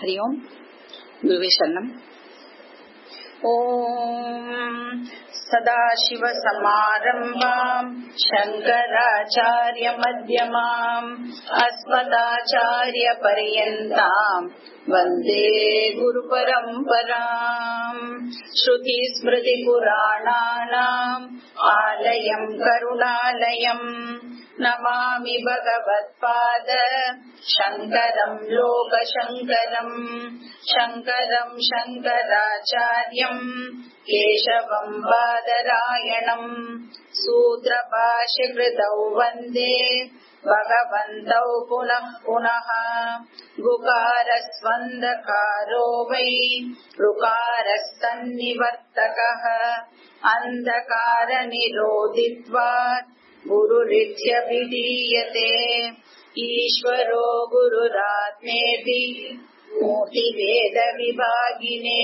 हरि ओम् गुरुवे शरणम् ॐ सदाशिवसमारम्भाम् शङ्कराचार्यमध्यमाम् अस्मदाचार्यपर्यन्ताम् वन्दे गुरुपरम्पराम् श्रुतिस्मृतिपुराणानाम् आलयम् करुणालयम् नमामि भगवत्पाद शङ्करम् लोकशङ्करम् शङ्करम् शङ्कराचार्यम् केशवम् बादरायणम् सूत्रभाष्यकृतौ वन्दे भगवन्तौ पुनः पुनः गुकारस्वन्दकारो वै ऋकारस्तन्निवर्तकः अन्धकारनिरोधित्वात् गुरुरित्यभिधीयते ईश्वरो गुरुरात्मेति मूर्तिवेदविभागिने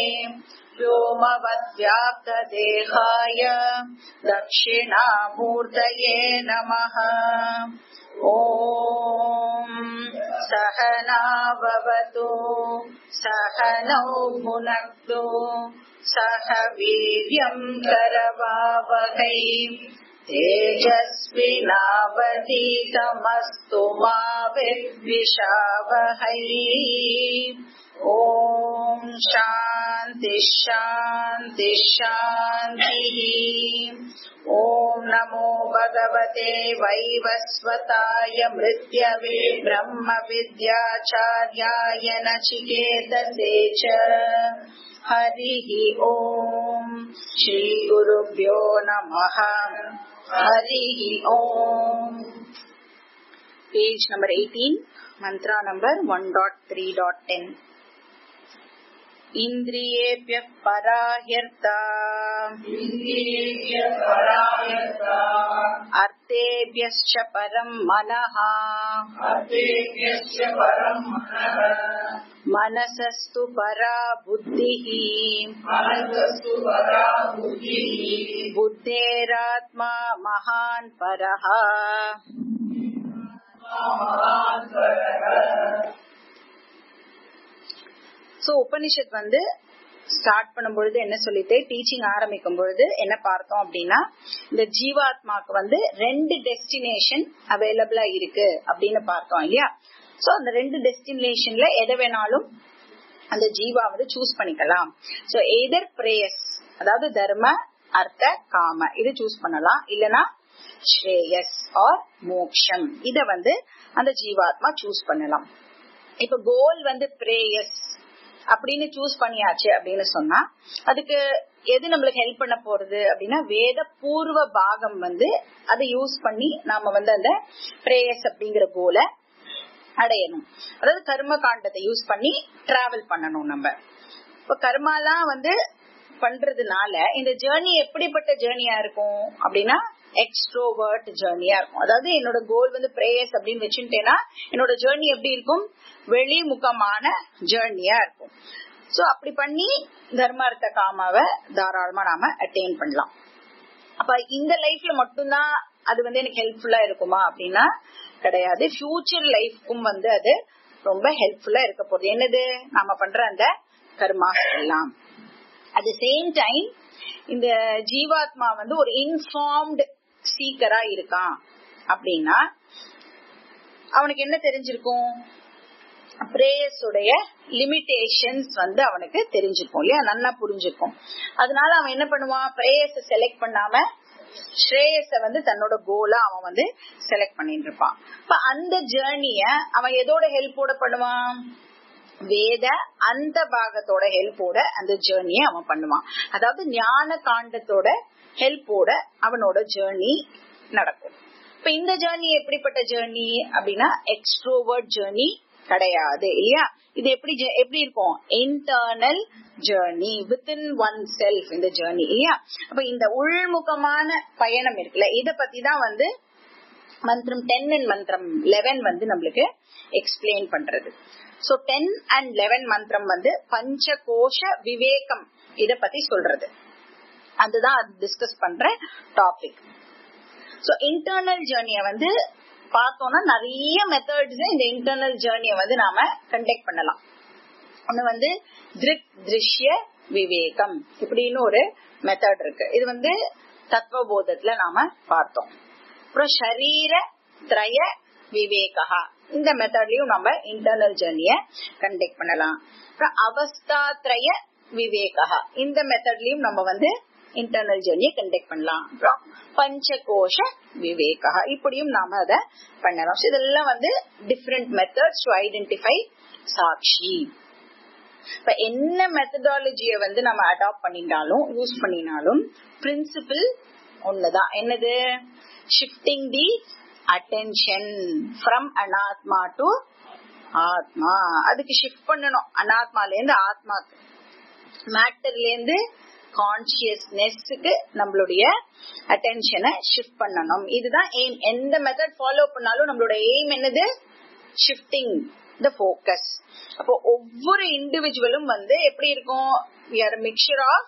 व्योमवद्व्याप्तदेहाय दक्षिणामूर्तये नमः ॐ सहनाववतु सहनौ भुनक्तु सह वीर्यम् करवावहै तेजस्विनावतीतमस्तु मा विद्विषावहै ॐ शान्ति शान्ति शान्तिः ॐ नमो भगवते वैवस्वताय मृत्यवे ब्रह्मविद्याचार्याय नचिकेतसे च हरिः ॐ श्रीगुरुभ्यो नमः हरिः ॐ पेज नंबर 18 मंत्रा नंबर 1.3.10 इन्द्रियेभ्यः पराह्यर्ता अर्थेभ्यश्च परम् मनः मनसस्तु परा बुद्धिः बुद्धेरात्मा महान् परः சோ உபனிஷத் வந்து ஸ்டார்ட் பண்ணும் பொழுது என்ன சொல்லிட்டு டீச்சிங் ஆரம்பிக்கும் பொழுது என்ன பார்த்தோம் அப்படின்னா இந்த ஜீவாத்மாக்கு வந்து ரெண்டு டெஸ்டினேஷன் அவைலபிளா இருக்கு அப்படின்னு பார்த்தோம் இல்லையா சோ அந்த ரெண்டு டெஸ்டினேஷன்ல எதை வேணாலும் அந்த ஜீவா வந்து சூஸ் பண்ணிக்கலாம் சோ எதர் பிரேயஸ் அதாவது தர்ம அர்த்த காம இது சூஸ் பண்ணலாம் இல்லனா ஸ்ரேயஸ் ஆர் மோக்ஷம் இத வந்து அந்த ஜீவாத்மா சூஸ் பண்ணலாம் இப்ப கோல் வந்து பிரேயஸ் அப்படின்னு சூஸ் பண்ணியாச்சு அப்படின்னு சொன்னா அதுக்கு எது நம்மளுக்கு ஹெல்ப் பண்ண போறது அப்படின்னா வேத பூர்வ பாகம் வந்து அதை யூஸ் பண்ணி நாம வந்து அந்த பிரேயஸ் அப்படிங்கிற கோலை அடையணும் அதாவது கர்ம காண்டத்தை யூஸ் பண்ணி டிராவல் பண்ணணும் நம்ம இப்ப கர்மாலாம் வந்து பண்றதுனால இந்த ஜேர்னி எப்படிப்பட்ட ஜேர்னியா இருக்கும் அப்படின்னா எக்ஸ்ட்ரோவர்ட் ஜேர்னியா இருக்கும் அதாவது என்னோட கோல் வந்து பிரேயர்ஸ் அப்படின்னு வச்சுட்டேன்னா என்னோட ஜேர்னி எப்படி இருக்கும் வெளிமுகமான ஜேர்னியா இருக்கும் சோ அப்படி பண்ணி தர்மார்த்த காமாவை தாராளமா நாம அட்டைன் பண்ணலாம் அப்ப இந்த லைஃப்ல மட்டும்தான் அது வந்து எனக்கு ஹெல்ப்ஃபுல்லா இருக்குமா அப்படின்னா கிடையாது ஃபியூச்சர் லைஃப்க்கும் வந்து அது ரொம்ப ஹெல்ப்ஃபுல்லா இருக்க போகுது என்னது நாம பண்ற அந்த கர்மா எல்லாம் அட் த சேம் டைம் இந்த ஜீவாத்மா வந்து ஒரு இன்ஃபார்ம்டு சீக்கரா இருக்கான் அப்படின்னா அவனுக்கு என்ன தெரிஞ்சிருக்கும் பிரேயர்ஸ் உடைய லிமிடேஷன்ஸ் வந்து அவனுக்கு தெரிஞ்சிருக்கும் இல்லையா நல்லா புரிஞ்சிருக்கும் அதனால அவன் என்ன பண்ணுவான் பிரேயர்ஸ் செலக்ட் பண்ணாம ஸ்ரேயஸ வந்து தன்னோட கோலா அவன் வந்து செலக்ட் பண்ணிட்டு இருப்பான் இப்ப அந்த ஜேர்னிய அவன் எதோட ஹெல்ப்போட பண்ணுவான் வேத அந்த பாகத்தோட ஹெல்ப்போட அந்த ஜேர்னிய அவன் பண்ணுவான் அதாவது ஞான காண்டத்தோட ஹெல்ப்போட அவனோட ஜேர்னி நடக்கும் இப்ப இந்த ஜேர்னி எப்படிப்பட்ட ஜேர்னி அப்படின்னா எக்ஸ்ட்ரோவர்ட் ஜேர்னி கிடையாது இல்லையா இது எப்படி எப்படி இருக்கும் internal journey within one self இந்த ஜேர்னி இல்லையா அப்ப இந்த உள்முகமான பயணம் இருக்குல்ல இத பத்தி தான் வந்து மந்திரம் டென் அண்ட் மந்திரம் லெவன் வந்து நம்மளுக்கு எக்ஸ்பிளைன் பண்றது சோ டென் அண்ட் லெவன் மந்திரம் வந்து பஞ்ச கோஷ விவேகம் இத பத்தி சொல்றது அதுதான் டிஸ்கஸ் பண்ற டாபிக் சோ இன்டர்னல் ஜேர்னிய வந்து பார்த்தோம்னா நிறைய மெத்தட்ஸ் இந்த இன்டர்னல் ஜேர்னியை வந்து நாம கண்டக்ட் பண்ணலாம் ஒண்ணு வந்து திருக் திருஷ்ய விவேகம் இப்படின்னு ஒரு மெத்தட் இருக்கு இது வந்து தத்துவபோதத்துல நாம பார்த்தோம் அப்புறம் ஷரீர திரய விவேகா இந்த மெத்தட்லயும் நம்ம இன்டர்னல் ஜேர்னிய கண்டக்ட் பண்ணலாம் அப்புறம் அவஸ்தா திரய விவேகா இந்த மெத்தட்லயும் நம்ம வந்து இன்டர்னல் ஜேர்னியை கண்டக்ட் பண்ணலாம் அப்புறம் பஞ்சகோஷ விவேகா இப்படியும் நாம அதை பண்ணலாம் So இதெல்லாம் வந்து டிஃப்ரெண்ட் மெத்தட்ஸ் டு ஐடென்டிஃபை சாட்சி இப்ப என்ன மெத்தடாலஜிய வந்து நம்ம அடாப்ட் பண்ணினாலும் யூஸ் பண்ணினாலும் பிரின்சிபிள் ஒண்ணுதான் என்னது shifting the attention from anatma to atma அதுக்கு ஷிஃப்ட் பண்ணணும் அனாத்மால இருந்து ஆத்மாக்கு மேட்டர்ல இருந்து கான்சியஸ்னஸ்க்கு நம்மளுடைய அட்டென்ஷனை ஷிஃப்ட் பண்ணணும் இதுதான் எய்ம் எந்த மெத்தட் ஃபாலோ பண்ணாலும் நம்மளோட எய்ம் என்னது ஷிஃப்டிங் த ஃபோக்கஸ் அப்போ ஒவ்வொரு இண்டிவிஜுவலும் வந்து எப்படி இருக்கும் மிக்சர் ஆஃப்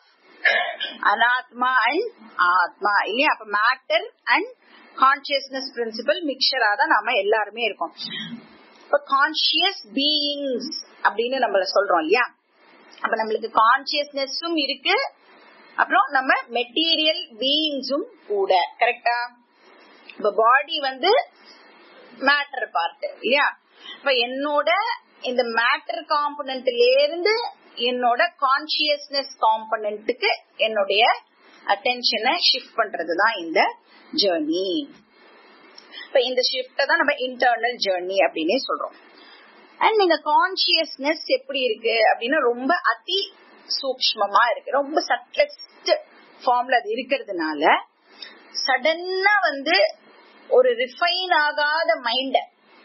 அனாத்மா அண்ட் ஆத்மா இல்லையா அப்ப மேட்டர் அண்ட் கான்சியஸ்னஸ் பிரின்சிபல் மிக்சரா தான் நாம எல்லாருமே இருக்கோம் இப்ப கான்சியஸ் பீயிங்ஸ் அப்படின்னு நம்மள சொல்றோம் இல்லையா அப்ப நம்மளுக்கு கான்சியஸ்னஸும் இருக்கு அப்புறம் நம்ம மெட்டீரியல் பீயிங்ஸும் கூட கரெக்டா இப்ப பாடி வந்து மேட்டர் பார்ட் இல்லையா இப்ப என்னோட இந்த மேட்டர் காம்பனண்ட்ல இருந்து என்னோட கான்சியஸ்னஸ் காம்பனண்ட்டுக்கு என்னுடைய அட்டென்ஷனை ஷிஃப்ட் பண்றதுதான் இந்த ஜேர்னி இப்ப இந்த ஷிஃப்ட தான் நம்ம இன்டர்னல் ஜேர்னி அப்படின்னே சொல்றோம் அண்ட் நீங்க கான்சியஸ்னஸ் எப்படி இருக்கு அப்படின்னா ரொம்ப அதி சூக்மமா இருக்கு ரொம்ப சட்லஸ்ட் ஃபார்ம்ல அது இருக்கிறதுனால சடன்னா வந்து ஒரு ரிஃபைன் ஆகாத மைண்ட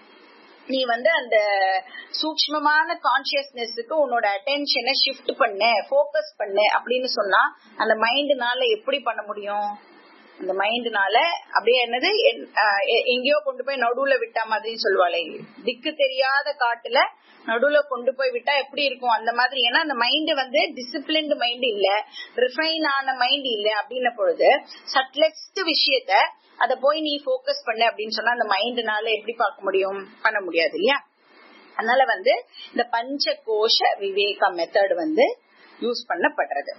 நீ வந்து அந்த சூக்மமான கான்சியஸ்னஸுக்கு உன்னோட அட்டென்ஷனை ஷிஃப்ட் பண்ணு ஃபோக்கஸ் பண்ணு அப்படின்னு சொன்னா அந்த மைண்டுனால எப்படி பண்ண முடியும் அந்த மைண்டுனால அப்படியே என்னது எங்கேயோ கொண்டு போய் நடுவுல விட்டா மாதிரின்னு சொல்லுவாளே திக்கு தெரியாத காட்டுல நடுவுல கொண்டு போய் விட்டா எப்படி இருக்கும் அந்த மாதிரி ஏன்னா அந்த மைண்ட் வந்து டிசிப்ளின்டு மைண்ட் இல்ல ரிஃபைன் ஆன மைண்ட் இல்ல அப்படின்ன பொழுது சட்லெஸ்ட் விஷயத்த அத போய் நீ போக்கஸ் பண்ண அப்படின்னு சொன்னா அந்த மைண்ட்னால எப்படி பார்க்க முடியும் பண்ண முடியாது இல்லையா அதனால வந்து இந்த பஞ்ச கோஷ விவேக மெத்தட் வந்து யூஸ் பண்ணப்படுறது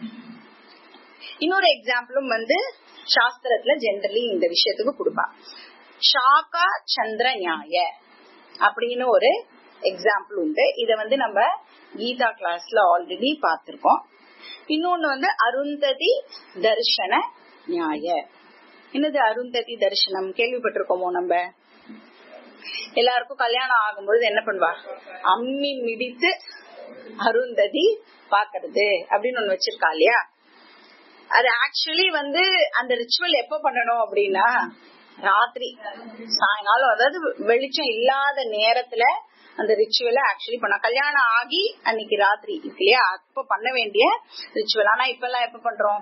இன்னொரு எக்ஸாம்பிளும் வந்து சாஸ்திரத்துல ஜென்ரலி இந்த விஷயத்துக்கு கொடுப்பா ஷாக்கா சந்திர நியாய அப்படின்னு ஒரு எக்ஸாம்பிள் உண்டு இத வந்து நம்ம கீதா கிளாஸ்ல ஆல்ரெடி பார்த்திருக்கோம் இன்னொன்னு வந்து அருந்ததி தர்ஷன நியாய என்னது அருந்ததி தரிசனம் கேள்விப்பட்டிருக்கோமோ நம்ம எல்லாருக்கும் கல்யாணம் ஆகும்பொழுது என்ன பண்ணுவா அம்மி மிடித்து அருந்ததி பாக்குறது அப்படின்னு ஒண்ணு வச்சிருக்கா இல்லையா அது ஆக்சுவலி வந்து அந்த ரிச்சுவல் எப்ப பண்ணணும் அப்படின்னா ராத்திரி சாயங்காலம் அதாவது வெளிச்சம் இல்லாத நேரத்துல அந்த ரிச்சுவலை ஆக்சுவலி பண்ண கல்யாணம் ஆகி அன்னைக்கு ராத்திரி இருக்கு இல்லையா அப்ப பண்ண வேண்டிய ரிச்சுவல் ஆனா இப்ப எல்லாம் எப்ப பண்றோம்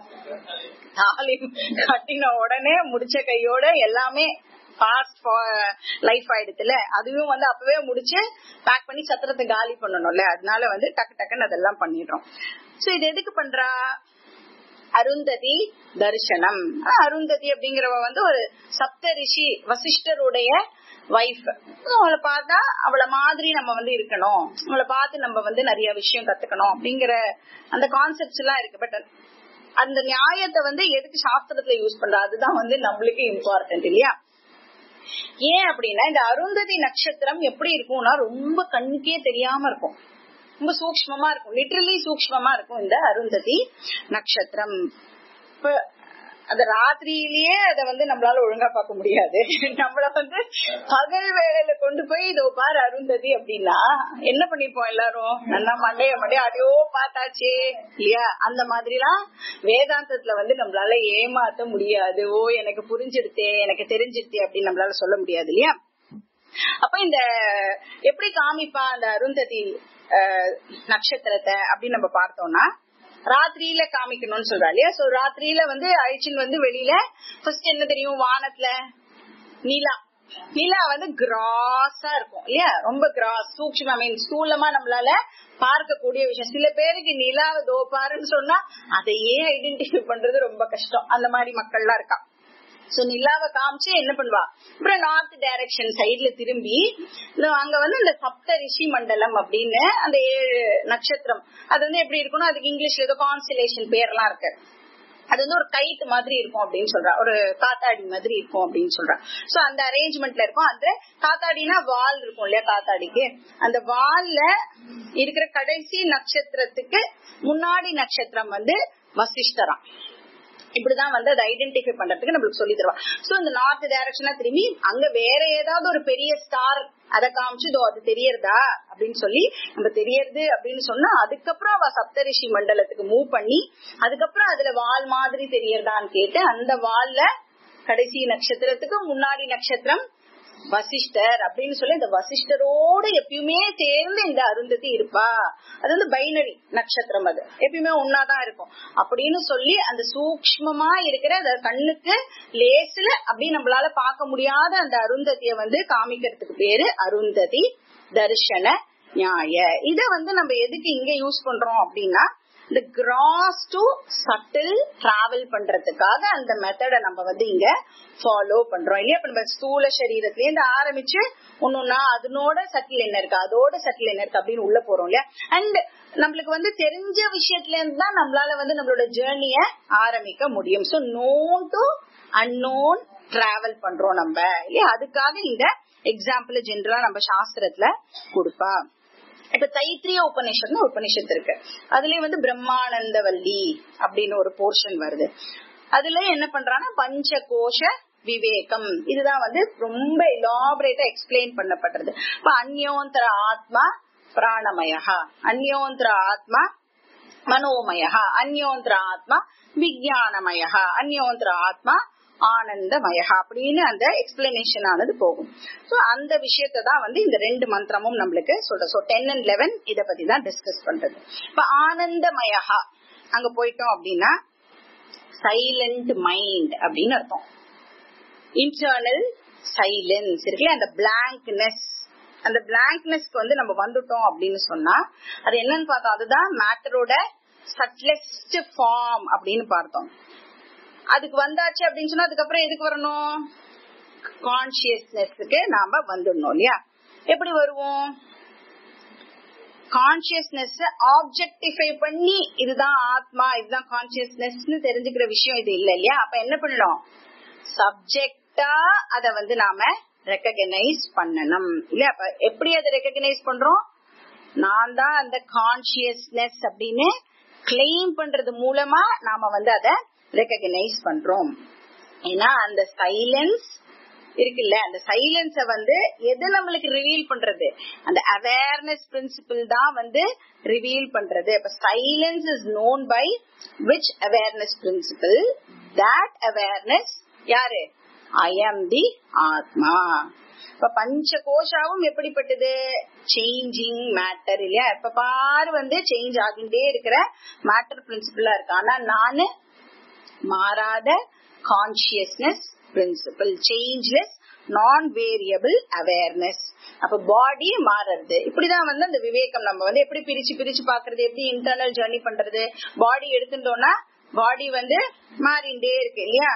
தாலி கட்டின உடனே முடிச்ச கையோட எல்லாமே ஃபாஸ்ட் லைஃப் ஆயிடுதுல அதுவும் வந்து அப்பவே முடிச்சு பேக் பண்ணி சத்திரத்தை காலி பண்ணணும்ல அதனால வந்து டக்கு டக்குன்னு அதெல்லாம் பண்ணிடுறோம் சோ இது எதுக்கு பண்றா அருந்ததி தரிசனம் அருந்ததி அப்படிங்கிறவ வந்து ஒரு சப்த ரிஷி வசிஷ்டருடைய வைஃப் அவளை பார்த்தா அவளை மாதிரி நம்ம வந்து இருக்கணும் அவளை பார்த்து நம்ம வந்து நிறைய விஷயம் கத்துக்கணும் அப்படிங்கிற அந்த கான்செப்ட்ஸ் எல்லாம் இருக்கு பட் அந்த நியாயத்தை வந்து எதுக்கு சாஸ்திரத்துல யூஸ் பண்ற அதுதான் வந்து நம்மளுக்கு இம்பார்ட்டன்ட் இல்லையா ஏன் அப்படின்னா இந்த அருந்ததி நட்சத்திரம் எப்படி இருக்கும்னா ரொம்ப கண்ணுக்கே தெரியாம இருக்கும் ரொம்ப சூக்மமா இருக்கும் லிட்டரலி சூக்மமா இருக்கும் இந்த அருந்ததி நட்சத்திரம் இப்ப அந்த ராத்திரியிலேயே அத வந்து நம்மளால ஒழுங்கா பார்க்க முடியாது நம்மள வந்து பகல் வேலையில கொண்டு போய் இதோ பாரு அருந்ததி அப்படின்னா என்ன பண்ணிப்போம் எல்லாரும் நல்லா மண்டைய மண்டைய அடையோ பார்த்தாச்சே இல்லையா அந்த மாதிரிலாம் வேதாந்தத்துல வந்து நம்மளால ஏமாத்த முடியாது ஓ எனக்கு புரிஞ்சிருத்தே எனக்கு தெரிஞ்சிருத்தே அப்படின்னு நம்மளால சொல்ல முடியாது இல்லையா அப்ப இந்த எப்படி காமிப்பா அந்த அருந்ததி நட்சத்திரத்தை அப்படின்னு நம்ம பார்த்தோம்னா ராத்திரியில காமிக்கணும்னு சொல்றா இல்லையா சோ ராத்திரியில வந்து அழிச்சின் வந்து வெளியில ஃபர்ஸ்ட் என்ன தெரியும் வானத்துல நிலா நிலா வந்து கிராஸா இருக்கும் இல்லையா ரொம்ப கிராஸ் சூக்ஷ்ம மீன் ஸ்தூலமா நம்மளால பார்க்கக்கூடிய விஷயம் சில பேருக்கு நிலாவை தோப்பாருன்னு சொன்னா அதையே ஐடென்டிஃபை பண்றது ரொம்ப கஷ்டம் அந்த மாதிரி மக்கள்லாம் இருக்கா சோ நிலாவை காமிச்சு என்ன பண்ணுவா அப்புறம் நார்த் டைரக்ஷன் சைடுல திரும்பி இந்த அங்க வந்து இந்த சப்த ரிஷி மண்டலம் அப்படின்னு அந்த ஏழு நட்சத்திரம் அது வந்து எப்படி இருக்கணும் அதுக்கு இங்கிலீஷ்ல ஏதோ கான்ஸ்டலேஷன் பேர்லாம் இருக்கு அது வந்து ஒரு கைட் மாதிரி இருக்கும் அப்படின்னு சொல்றா ஒரு காத்தாடி மாதிரி இருக்கும் அப்படின்னு சொல்றா சோ அந்த அரேஞ்ச்மெண்ட்ல இருக்கும் அந்த காத்தாடினா வால் இருக்கும் இல்லையா காத்தாடிக்கு அந்த வால்ல இருக்கிற கடைசி நட்சத்திரத்துக்கு முன்னாடி நட்சத்திரம் வந்து வசிஷ்டராம் இப்படிதான் வந்து அதை ஐடென்டிஃபை பண்றதுக்கு நம்மளுக்கு சொல்லி தருவா சோ இந்த நார்த் டைரக்ஷனா திரும்பி அங்க வேற ஏதாவது ஒரு பெரிய ஸ்டார் அதை காமிச்சு இதோ அது தெரியறதா அப்படின்னு சொல்லி நம்ம தெரியறது அப்படின்னு சொன்னா அதுக்கப்புறம் அவ சப்தரிஷி மண்டலத்துக்கு மூவ் பண்ணி அதுக்கப்புறம் அதுல வால் மாதிரி தெரியறதான்னு கேட்டு அந்த வால்ல கடைசி நட்சத்திரத்துக்கு முன்னாடி நட்சத்திரம் வசிஷ்டர் அப்படின்னு சொல்லி இந்த வசிஷ்டரோட எப்பயுமே சேர்ந்து இந்த அருந்ததி இருப்பா அது வந்து பைனரி நட்சத்திரம் அது எப்பயுமே ஒன்னாதான் இருக்கும் அப்படின்னு சொல்லி அந்த சூக்மமா இருக்கிற அந்த கண்ணுக்கு லேசுல அப்படி நம்மளால பார்க்க முடியாத அந்த அருந்ததிய வந்து காமிக்கிறதுக்கு பேரு அருந்ததி தர்ஷன நியாய இத வந்து நம்ம எதுக்கு இங்க யூஸ் பண்றோம் அப்படின்னா இந்த கிராஸ் டு சட்டில் டிராவல் பண்றதுக்காக அந்த மெத்தடை நம்ம வந்து இங்க ஃபாலோ பண்றோம் இல்லையா இப்ப நம்ம ஸ்தூல சரீரத்துல இருந்து ஆரம்பிச்சு ஒன்னொன்னா அதனோட சட்டில் என்ன இருக்கு அதோட சட்டில் என்ன இருக்கு அப்படின்னு உள்ள போறோம் இல்லையா அண்ட் நம்மளுக்கு வந்து தெரிஞ்ச விஷயத்துல இருந்து தான் நம்மளால வந்து நம்மளோட ஜேர்னிய ஆரம்பிக்க முடியும் so known to unknown travel பண்றோம் நம்ம இல்லையா அதுக்காக இந்த எக்ஸாம்பிள் ஜென்ரலா நம்ம சாஸ்திரத்துல கொடுப்பா இப்ப தைத்திரிய உபநிஷத்னு உபநிஷத்து இருக்கு அதுலயும் வந்து பிரம்மானந்தவல்லி அப்படின்னு ஒரு போர்ஷன் வருது அதுல என்ன பண்றாங்கன்னா பஞ்ச கோஷ விவேகம் இதுதான் வந்து ரொம்ப எலாபரேட்டா எக்ஸ்பிளைன் பண்ணப்பட்டது இப்ப அந்யோந்தர ஆத்மா பிராணமயா அந்யோந்தர ஆத்மா மனோமயா அந்யோந்தர ஆத்மா விஜயானமயா அந்யோந்தர ஆத்மா ஆனந்தமயா அப்படின்னு அந்த எக்ஸ்பிளனேஷன் ஆனது போகும் சோ அந்த விஷயத்தை தான் வந்து இந்த ரெண்டு மந்திரமும் நம்மளுக்கு சொல்ற சோ டென் அண்ட் லெவன் இத பத்தி தான் டிஸ்கஸ் பண்றது இப்ப ஆனந்தமயா அங்க போயிட்டோம் அப்படின்னா சைலண்ட் மைண்ட் அப்படின்னு அர்த்தம் இன்டர்னல் சைலன்ஸ் இருக்குல்ல அந்த பிளாங்க்னஸ் அந்த பிளாங்க்னஸ்க்கு வந்து நம்ம வந்துட்டோம் அப்படின்னு சொன்னா அது என்னன்னு பார்த்தோம் அதுதான் மேட்டரோட சட்லெஸ்ட் ஃபார்ம் அப்படின்னு பார்த்தோம் அதுக்கு வந்தாச்சு அப்படின்னு சொன்னா அதுக்கப்புறம் எதுக்கு வரணும் கான்சியஸ்னஸ்க்கு நாம வந்துடணும் இல்லையா எப்படி வருவோம் கான்சியஸ்னஸ் ஆப்ஜெக்டிஃபை பண்ணி இதுதான் ஆத்மா இதுதான் கான்சியஸ்னஸ் தெரிஞ்சுக்கிற விஷயம் இது இல்ல இல்லையா அப்ப என்ன பண்ணணும் சப்ஜெக்டா அத வந்து நாம ரெக்கக்னைஸ் பண்ணணும் இல்லையா அப்ப எப்படி அதை ரெக்கக்னைஸ் பண்றோம் நான் தான் அந்த கான்சியஸ்னஸ் அப்படின்னு கிளைம் பண்றது மூலமா நாம வந்து அதை ரெக்கக்னைஸ் பண்றோம் ஏன்னா அந்த சைலன்ஸ் இருக்குல்ல அந்த சைலன்ஸ வந்து எது நம்மளுக்கு ரிவீல் பண்றது அந்த அவேர்னஸ் பிரின்சிபிள் தான் வந்து ரிவீல் பண்றது இப்ப silence is known by which awareness principle that awareness யாரு ஐ ஆம் தி ஆத்மா இப்ப பஞ்ச கோஷாவும் எப்படிப்பட்டது சேஞ்சிங் மேட்டர் இல்லையா இப்ப பாரு வந்து சேஞ்ச் ஆகிட்டே இருக்கிற மேட்டர் பிரின்சிபிளா இருக்கு ஆனா நானு மாறாத கான்சியஸ்னஸ் பிரின்சிபல் சேஞ்ச்லெஸ் நான் வேரியபிள் அவேர்னஸ் அப்ப பாடி மாறுறது இப்படிதான் வந்து அந்த விவேகம் நம்ம வந்து எப்படி பிரிச்சு பிரிச்சு பாக்குறது எப்படி இன்டர்னல் ஜேர்னி பண்றது பாடி எடுத்துட்டோம்னா பாடி வந்து மாறிண்டே இருக்கு இல்லையா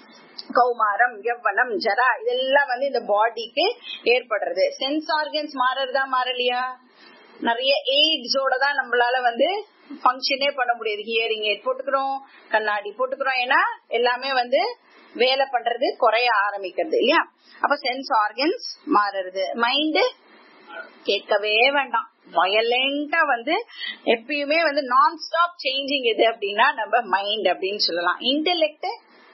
கௌமாரம் யவ்வனம் ஜரா இதெல்லாம் வந்து இந்த பாடிக்கு ஏற்படுறது சென்ஸ் ஆர்கன்ஸ் மாறறதா மாறலையா நிறைய எய்ட்ஸோட தான் நம்மளால வந்து ஃபங்க்ஷனே பண்ண முடியாது ஹியரிங் எய்ட் போட்டுக்கிறோம் கண்ணாடி போட்டுக்கிறோம் ஏன்னா எல்லாமே வந்து வேலை பண்றது குறைய ஆரம்பிக்கிறது இல்லையா அப்ப சென்ஸ் ஆர்கன்ஸ் மாறுறது மைண்டு கேட்கவே வேண்டாம் வயலண்டா வந்து எப்பயுமே வந்து நான் ஸ்டாப் சேஞ்சிங் எது அப்படின்னா நம்ம மைண்ட் அப்படின்னு சொல்லலாம் இன்டெலெக்ட்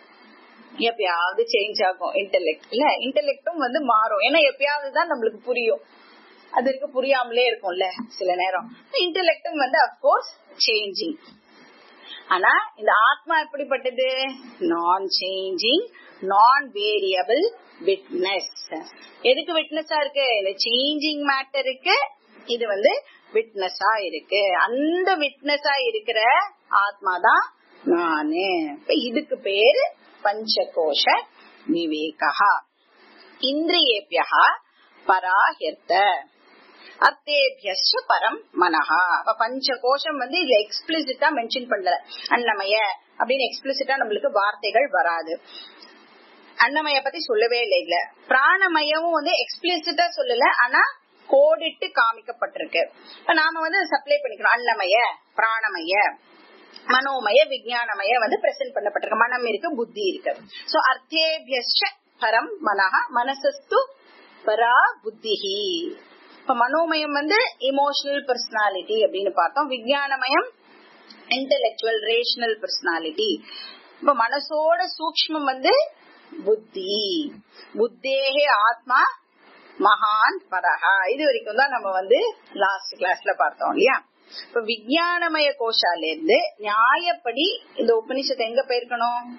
எப்பயாவது சேஞ்ச் ஆகும் இன்டெலெக்ட் இல்ல இன்டெலெக்டும் வந்து மாறும் ஏன்னா எப்பயாவது தான் நம்மளுக்கு புரியும் அது இருக்கு புரியாமலே இருக்கும்ல சில நேரம் இன்டெலெக்டும் வந்து அப்கோர்ஸ் சேஞ்சிங் ஆனா இந்த ஆத்மா எப்படிப்பட்டது நான் சேஞ்சிங் நான் வேரியபிள் விட்னஸ் எதுக்கு விட்னஸா இருக்கு இந்த சேஞ்சிங் மேட்டருக்கு இது வந்து விட்னஸா இருக்கு அந்த விட்னஸா இருக்கிற ஆத்மா தான் நானு இதுக்கு பேரு பஞ்சகோஷ விவேகா இந்திரியேபியா பராஹிர்த்த அத்தேபியஸ் பரம் மனஹா அப்ப பஞ்ச கோஷம் வந்து இதுல எக்ஸ்பிளிசிட்டா மென்ஷன் பண்ணல அன்னமய அப்படின்னு எக்ஸ்பிளிசிட்டா நம்மளுக்கு வார்த்தைகள் வராது அன்னமய பத்தி சொல்லவே இல்லை இல்ல பிராணமயமும் வந்து எக்ஸ்பிளிசிட்டா சொல்லல ஆனா கோடிட்டு காமிக்கப்பட்டிருக்கு இப்ப நாம வந்து சப்ளை பண்ணிக்கிறோம் அன்னமய பிராணமய மனோமய விஜயானமய வந்து பிரசன்ட் பண்ணப்பட்டிருக்கு மனம் இருக்கு புத்தி இருக்கு சோ அர்த்தேபியஸ்ச பரம் மனஹ மனசஸ்து பரா புத்திஹி இப்ப மனோமயம் வந்து இமோஷனல் பர்சனாலிட்டி அப்படின்னு பார்த்தோம் விஜயானமயம் இன்டெலெக்சுவல் ரேஷனல் பர்சனாலிட்டி இப்ப மனசோட சூக்மம் வந்து புத்தி புத்தேகே ஆத்மா மகான் பரஹா இது வரைக்கும் தான் நம்ம வந்து லாஸ்ட் கிளாஸ்ல பார்த்தோம் இல்லையா இப்ப விஜயானமய கோஷால இருந்து நியாயப்படி இந்த உபனிஷத்தை எங்க போயிருக்கணும்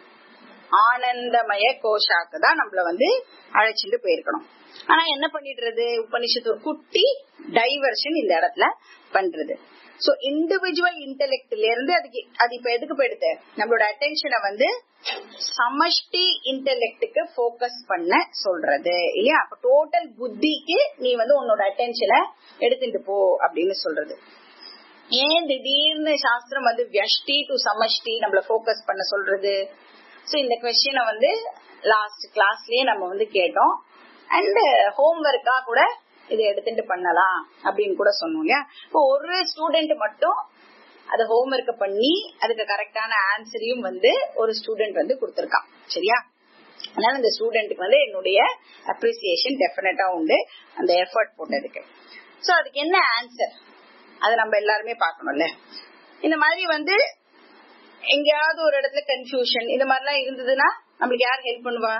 ஆனந்தமய கோஷாக்கு தான் நம்மள வந்து அழைச்சிட்டு போயிருக்கணும் ஆனா என்ன பண்ணிடுறது உபனிஷத்து ஒரு குட்டி டைவர்ஷன் இந்த இடத்துல பண்றது சோ இண்டிவிஜுவல் இன்டெலெக்ட்ல இருந்து அதுக்கு அது இப்ப எதுக்கு போயிடுது நம்மளோட அட்டென்ஷனை வந்து சமஷ்டி இன்டெலெக்டுக்கு போக்கஸ் பண்ண சொல்றது இல்லையா அப்ப டோட்டல் புத்திக்கு நீ வந்து உன்னோட அட்டென்ஷனை எடுத்துட்டு போ அப்படின்னு சொல்றது ஏன் திடீர்னு சாஸ்திரம் வந்து வியஷ்டி டு சமஷ்டி நம்மள போக்கஸ் பண்ண சொல்றது சோ இந்த கொஸ்டினை வந்து லாஸ்ட் கிளாஸ்லயே நம்ம வந்து கேட்டோம் அண்ட் ஹோம்ஒர்க்கா கூட இதை எடுத்துட்டு பண்ணலாம் அப்படின்னு கூட சொன்னோம் இல்லையா இப்போ ஒரு ஸ்டூடெண்ட் மட்டும் அதை ஹோம்ஒர்க் பண்ணி அதுக்கு கரெக்டான ஆன்சரையும் வந்து ஒரு ஸ்டூடெண்ட் வந்து கொடுத்திருக்கான் சரியா அதனால இந்த ஸ்டூடெண்ட்டுக்கு வந்து என்னுடைய அப்ரிசியேஷன் டெஃபினட்டா உண்டு அந்த எஃபர்ட் போட்டதுக்கு சோ அதுக்கு என்ன ஆன்சர் அதை நம்ம எல்லாருமே பார்க்கணும்ல இந்த மாதிரி வந்து எங்கேயாவது ஒரு இடத்துல கன்ஃபியூஷன் இந்த மாதிரிலாம் இருந்ததுன்னா நம்மளுக்கு யார் ஹெல்ப் பண்ணுவா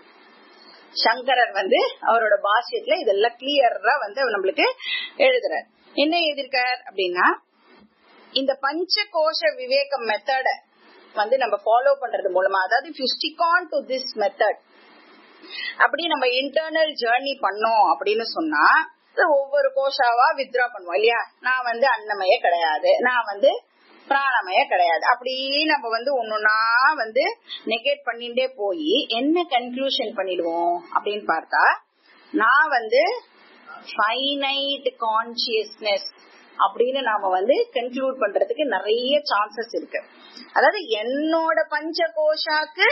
சங்கரர் வந்து அவரோட பாஷ்யத்துல இதெல்லாம் கிளியரா வந்து அவர் நம்மளுக்கு எழுதுறார் என்ன எழுதியிருக்கார் அப்படின்னா இந்த பஞ்ச கோஷ விவேகம் மெத்தட வந்து நம்ம ஃபாலோ பண்றது மூலமா அதாவது if you stick on to this method அப்படி நம்ம இன்டர்னல் ஜேர்னி பண்ணோம் அப்படின்னு சொன்னா ஒவ்வொரு கோஷாவா வித்ரா பண்ணுவோம் இல்லையா நான் வந்து அன்னமய கிடையாது நான் வந்து பிராணமய கிடையாது அப்படி நம்ம வந்து ஒன்னொன்னா வந்து நெகேட் பண்ணிட்டே போய் என்ன கன்க்ளூஷன் பண்ணிடுவோம் அப்படின்னு பார்த்தா நான் வந்து ஃபைனைட் கான்சியஸ்னஸ் அப்படின்னு நாம வந்து கன்க்ளூட் பண்றதுக்கு நிறைய சான்சஸ் இருக்கு அதாவது என்னோட பஞ்ச கோஷாக்கு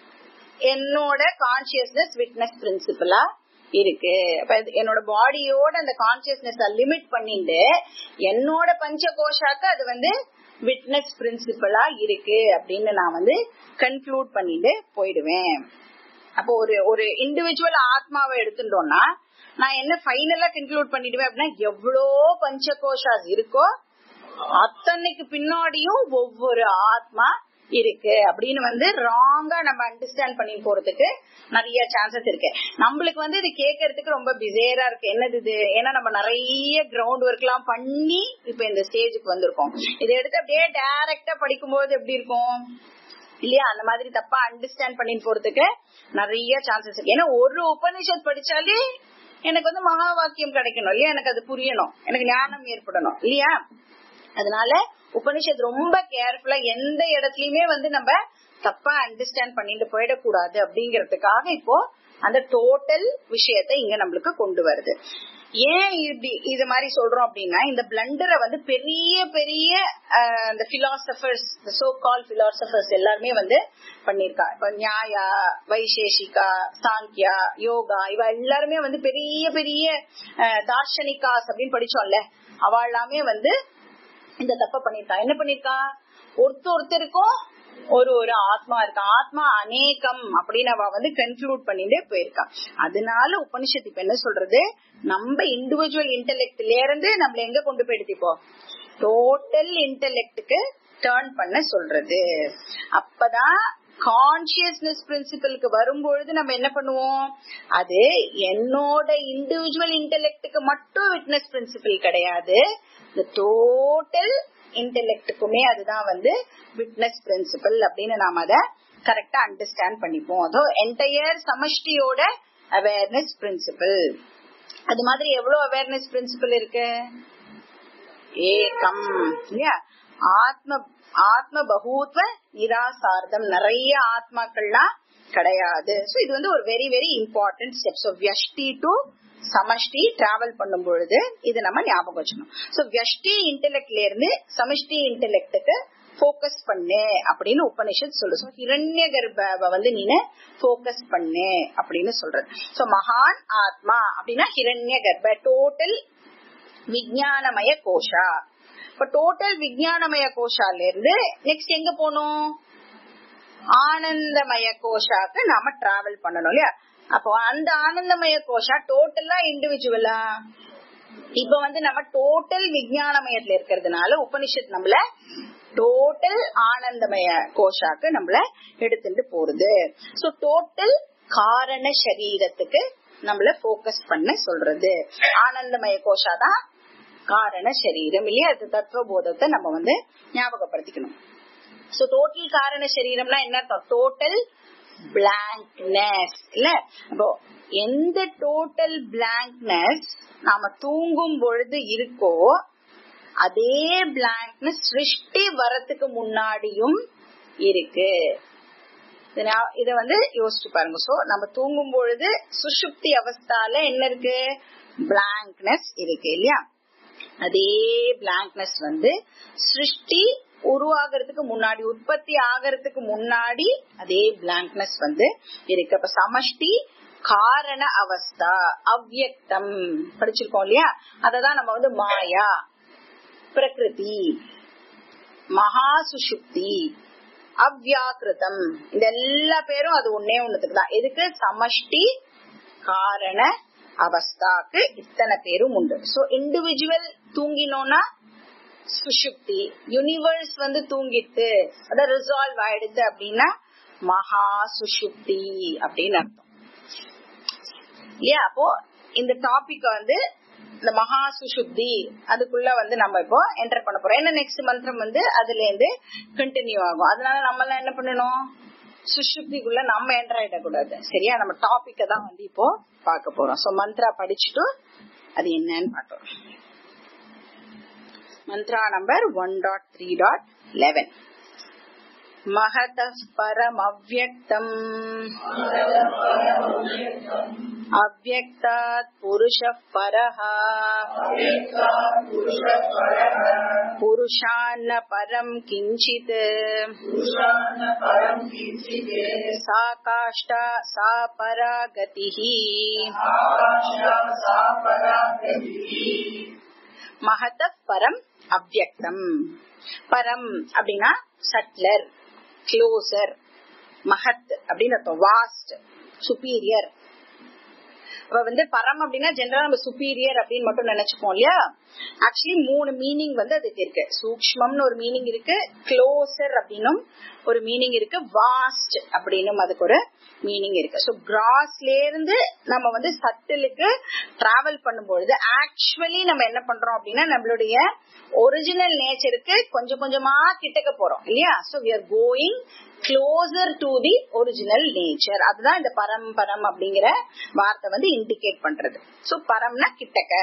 என்னோட கான்சியஸ்னஸ் விட்னஸ் பிரின்சிபலா இருக்கு அப்ப என்னோட பாடியோட அந்த கான்சியஸ்னஸ் லிமிட் பண்ணிட்டு என்னோட பஞ்ச கோஷாக்கு அது வந்து விட்னஸ் பிரின்சிபலா இருக்கு அப்படின்னு நான் வந்து கன்க்ளூட் பண்ணிட்டு போயிடுவேன் அப்போ ஒரு ஒரு இண்டிவிஜுவல் ஆத்மாவை எடுத்துட்டோம்னா நான் என்ன ஃபைனலா கன்க்ளூட் பண்ணிடுவேன் அப்படின்னா எவ்வளோ பஞ்சகோஷாஸ் இருக்கோ அத்தனைக்கு பின்னாடியும் ஒவ்வொரு ஆத்மா இருக்கு அப்படின்னு வந்து ராங்கா நம்ம அண்டர்ஸ்டாண்ட் பண்ணி போறதுக்கு நிறைய சான்சஸ் இருக்கு நம்மளுக்கு வந்து இது கேட்கறதுக்கு ரொம்ப பிசேரா இருக்கு என்னது இது ஏன்னா நம்ம நிறைய கிரவுண்ட் ஒர்க் எல்லாம் பண்ணி இப்ப இந்த ஸ்டேஜுக்கு வந்திருக்கோம் இதை எடுத்து அப்படியே டைரக்டா படிக்கும்போது எப்படி இருக்கும் இல்லையா அந்த மாதிரி தப்பா அண்டர்ஸ்டாண்ட் பண்ணி போறதுக்கு நிறைய சான்சஸ் இருக்கு ஏன்னா ஒரு உபனிஷத் படிச்சாலே எனக்கு வந்து மகா வாக்கியம் கிடைக்கணும் இல்லையா எனக்கு அது புரியணும் எனக்கு ஞானம் ஏற்படணும் இல்லையா அதனால உபனிஷத் ரொம்ப கேர்ஃபுல்லா எந்த இடத்துலயுமே வந்து நம்ம தப்பா அண்டர்ஸ்டாண்ட் பண்ணிட்டு போயிடக்கூடாது அப்படிங்கறதுக்காக இப்போ அந்த டோட்டல் விஷயத்தை இங்க நம்மளுக்கு கொண்டு வருது ஏன் இப்படி இது மாதிரி சொல்றோம் அப்படின்னா இந்த பிளண்டரை வந்து பெரிய பெரிய இந்த பிலாசபர்ஸ் சோ கால் பிலாசபர்ஸ் எல்லாருமே வந்து பண்ணிருக்கா இப்ப நியாயா வைசேஷிகா சாங்கியா யோகா இவ எல்லாருமே வந்து பெரிய பெரிய தார்ஷனிகாஸ் அப்படின்னு படிச்சோம்ல அவ எல்லாமே வந்து இந்த தப்ப பண்ணிருக்கா என்ன பண்ணிருக்கா ஒருத்தர் ஒருத்தருக்கும் ஒரு ஒரு ஆத்மா இருக்கா ஆத்மா அநேகம் அப்படின்னு அவ வந்து கன்க்ளூட் பண்ணிட்டே போயிருக்கா அதனால உபனிஷத்து இப்ப என்ன சொல்றது நம்ம இண்டிவிஜுவல் இன்டெலெக்ட்ல இருந்து நம்மள எங்க கொண்டு போயிடுத்திப்போ டோட்டல் இன்டெலெக்டுக்கு டேர்ன் பண்ண சொல்றது அப்பதான் கான்சியஸ்னஸ் பிரின்சிபலுக்கு வரும்பொழுது நம்ம என்ன பண்ணுவோம் அது என்னோட இண்டிவிஜுவல் இன்டெலெக்டுக்கு மட்டும் விட்னஸ் பிரின்சிபல் கிடையாது டோட்டல் இன்டெலெக்டுக்குமே அதுதான் வந்து விட்னஸ் பிரின்சிபல் அப்படின்னு நாம அதை கரெக்டா அண்டர்ஸ்டாண்ட் பண்ணிப்போம் அதோ என்டையர் சமஷ்டியோட அவேர்னஸ் பிரின்சிபல் அது மாதிரி எவ்வளவு அவேர்னஸ் பிரின்சிபல் இருக்கு ஏகம் இல்லையா ஆத்ம ஆத்ம பகூத்வ நிராசார்த்தம் நிறைய ஆத்மாக்கள்லாம் கிடையாது சோ இது வந்து ஒரு very very important step so vyashti to samashti travel பண்ணும் பொழுது இது நம்ம ஞாபகம் வச்சுக்கணும் சோ வியஷ்டி இன்டெலெக்ட்ல இருந்து சமஷ்டி இன்டெலெக்டுக்கு போக்கஸ் பண்ணு அப்படின்னு உபனிஷத் சொல்லு சோ ஹிரண்ய கர்ப்ப வந்து நீனு போக்கஸ் பண்ணு அப்படின்னு சொல்றது சோ மகான் ஆத்மா அப்படின்னா ஹிரண்ய கர்ப்ப டோட்டல் விஜயானமய கோஷா இப்ப டோட்டல் விஜயானமய கோஷால இருந்து நெக்ஸ்ட் எங்க போனோம் ஆனந்தமய கோஷாக்கு நாம டிராவல் பண்ணணும் இல்லையா அப்போ அந்த ஆனந்தமய கோஷா டோட்டலா இண்டிவிஜுவலா இப்ப வந்து நம்ம டோட்டல் விஜயானமயத்துல இருக்கிறதுனால உபனிஷத் நம்மள டோட்டல் ஆனந்தமய கோஷாக்கு நம்மள எடுத்துட்டு போறது சோ டோட்டல் காரண சரீரத்துக்கு நம்மள போக்கஸ் பண்ண சொல்றது ஆனந்தமய கோஷா தான் காரண சரீரம் இல்லையா அது தத்துவ போதத்தை நம்ம வந்து ஞாபகப்படுத்திக்கணும் சோ டோட்டல் காரண சரீரம்னா என்ன டோட்டல் பிளாங்க்னஸ் இல்ல அப்போ எந்த டோட்டல் பிளாங்க்னஸ் நாம தூங்கும் பொழுது இருக்கோ அதே பிளாங்க்னஸ் சிருஷ்டி வரத்துக்கு முன்னாடியும் இருக்கு இத வந்து யோசிச்சு பாருங்க சோ நம்ம தூங்கும் பொழுது சுஷுப்தி அவஸ்தால என்ன இருக்கு பிளாங்க்னஸ் இருக்கு இல்லையா அதே பிளாங்க்னஸ் வந்து சிருஷ்டி உருவாகிறதுக்கு முன்னாடி உற்பத்தி ஆகிறதுக்கு முன்னாடி அதே பிளாங்க்னஸ் வந்து இருக்கு அப்ப சமஷ்டி காரண அவஸ்தா அவ்யக்தம் படிச்சிருக்கோம் இல்லையா அததான் நம்ம வந்து மாயா பிரகிருதி மகா சுஷுப்தி அவ்யாக்கிருதம் இந்த எல்லா பேரும் அது ஒன்னே ஒண்ணுத்துக்கு தான் எதுக்கு சமஷ்டி காரண அவஸ்தாக்கு இத்தனை பேரும் உண்டு சோ இண்டிவிஜுவல் தூங்கினோம்னா சுஷுப்தி யூனிவர்ஸ் வந்து தூங்கிட்டு அத ரிசால்வ் ஆயிடுது அப்படின்னா மகா சுஷுப்தி அப்படின்னு அர்த்தம் இல்லையா அப்போ இந்த டாபிக் வந்து இந்த மகா சுஷுப்தி அதுக்குள்ள வந்து நம்ம இப்போ என்டர் பண்ண போறோம் ஏன்னா நெக்ஸ்ட் மந்திரம் வந்து அதுல இருந்து கண்டினியூ ஆகும் அதனால நம்ம எல்லாம் என்ன பண்ணணும் சுஷுப்திக்குள்ள நம்ம என்டர் ஆயிடக்கூடாது சரியா நம்ம டாபிக்க தான் வந்து இப்போ பார்க்க போறோம் சோ மந்த்ரா படிச்சுட்டு அது என்னன்னு பார்த்தோம் mantra number one dot three dot eleven महतः परमव्यक्तम् अव्यक्तात् पुरुषः परः पुरुषान्न परम् किञ्चित् सा काष्ठा सा परा गतिः महतः परम् அவ்யக்தம் பரம் அப்படின்னா சட்லர் க்ளோசர் மகத் அப்படின்னு அர்த்தம் வாஸ்ட் சுப்பீரியர் அப்ப வந்து பரம் அப்படின்னா ஜெனரலா நம்ம சுப்பீரியர் அப்படின்னு மட்டும் நினைச்சுப்போம் இல்லையா ஆக்சுவலி மூணு மீனிங் வந்து அதுக்கு இருக்கு சூக்மம்னு ஒரு மீனிங் இருக்கு க்ளோசர் அப்படின்னும் ஒரு மீனிங் இருக்கு வாஸ்ட் அப்படின்னும் அதுக்கு ஒரு மீனிங் இருக்கு ஸோ கிராஸ்ல இருந்து நம்ம வந்து சட்டிலுக்கு டிராவல் பண்ணும்பொழுது ஆக்சுவலி நம்ம என்ன பண்றோம் அப்படின்னா நம்மளுடைய ஒரிஜினல் நேச்சருக்கு கொஞ்சம் கொஞ்சமா கிட்டக்க போறோம் இல்லையா so we are going closer to the original nature அதுதான் இந்த பரம் பரம் அப்படிங்கிற வார்த்தை வந்து இண்டிகேட் பண்றது ஸோ பரம்னா கிட்டக்க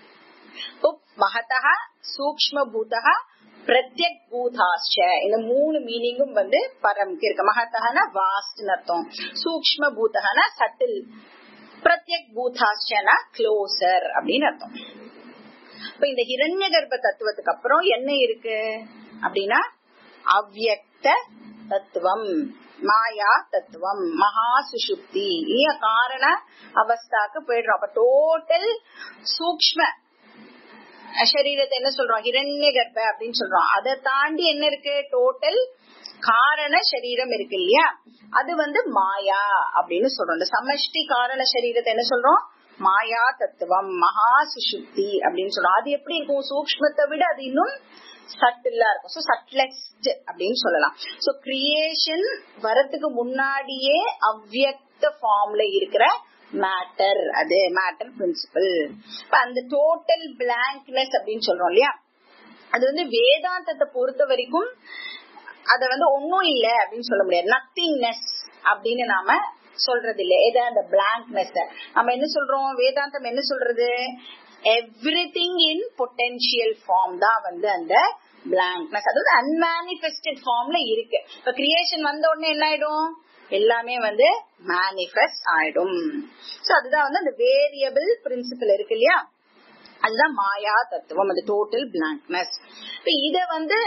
மகதா சூக்ம பூதா பிரத்யக் பூதாச்ச இந்த மூணு மீனிங்கும் வந்து பரம்க்கு இருக்கு மகத்தகனா வாஸ்ட் அர்த்தம் சூக்ம பூதகனா சட்டில் பிரத்யக் பூதாச்சனா க்ளோசர் அப்படின்னு அர்த்தம் இப்ப இந்த ஹிரண்ய கர்ப்ப தத்துவத்துக்கு அப்புறம் என்ன இருக்கு அப்படின்னா அவ்யக்த தத்துவம் மாயா தத்துவம் மகா சுசுப்தி இல்லையா காரண அவஸ்தாக்கு போயிடுறோம் அப்ப டோட்டல் சூக்ம சரீரத்தை என்ன சொல்றோம் ஹிரண்ய கர்ப்ப அப்படின்னு சொல்றோம் அதை தாண்டி என்ன இருக்கு டோட்டல் காரண சரீரம் இருக்கு இல்லையா அது வந்து மாயா அப்படின்னு சொல்றோம் இந்த சமஷ்டி காரண சரீரத்தை என்ன சொல்றோம் மாயா தத்துவம் மகா சுசுப்தி அப்படின்னு சொல்றோம் அது எப்படி இருக்கும் சூக்மத்தை விட அது இன்னும் சட்டிலா இருக்கும் ஸோ சட்லெஸ்ட் அப்படின்னு சொல்லலாம் ஸோ கிரியேஷன் வரதுக்கு முன்னாடியே அவ்வியக்த ஃபார்ம்ல இருக்கிற மேட்டர் அது மேட்டர் பிரின்சிபல் அந்த டோட்டல் பிளாங்க்னஸ் அப்படின்னு சொல்றோம் இல்லையா அது வந்து வேதாந்தத்தை பொறுத்த வரைக்கும் அத வந்து ஒன்னும் இல்ல அப்படின்னு சொல்ல முடியாது நத்திங்னஸ் அப்படின்னு நாம சொல்றது இல்ல ஏதா அந்த பிளாங்க்னஸ் நம்ம என்ன சொல்றோம் வேதாந்தம் என்ன சொல்றது everything in potential form தான் வந்து அந்த பிளாங்க்னஸ் அதாவது அன்மேனிபெஸ்டட் ஃபார்ம்ல இருக்கு இப்ப கிரியேஷன் வந்த உடனே என்ன ஆயிடும் எல்லாமே வந்து மேனிஃபெஸ்ட் ஆயிடும் சோ அதுதான் வந்து அந்த வேரியபிள் பிரின்சிபல் இருக்கு இல்லையா அதுதான் மாயா தத்துவம் அந்த டோட்டல் பிளாங்க்னஸ் இப்ப இத வந்து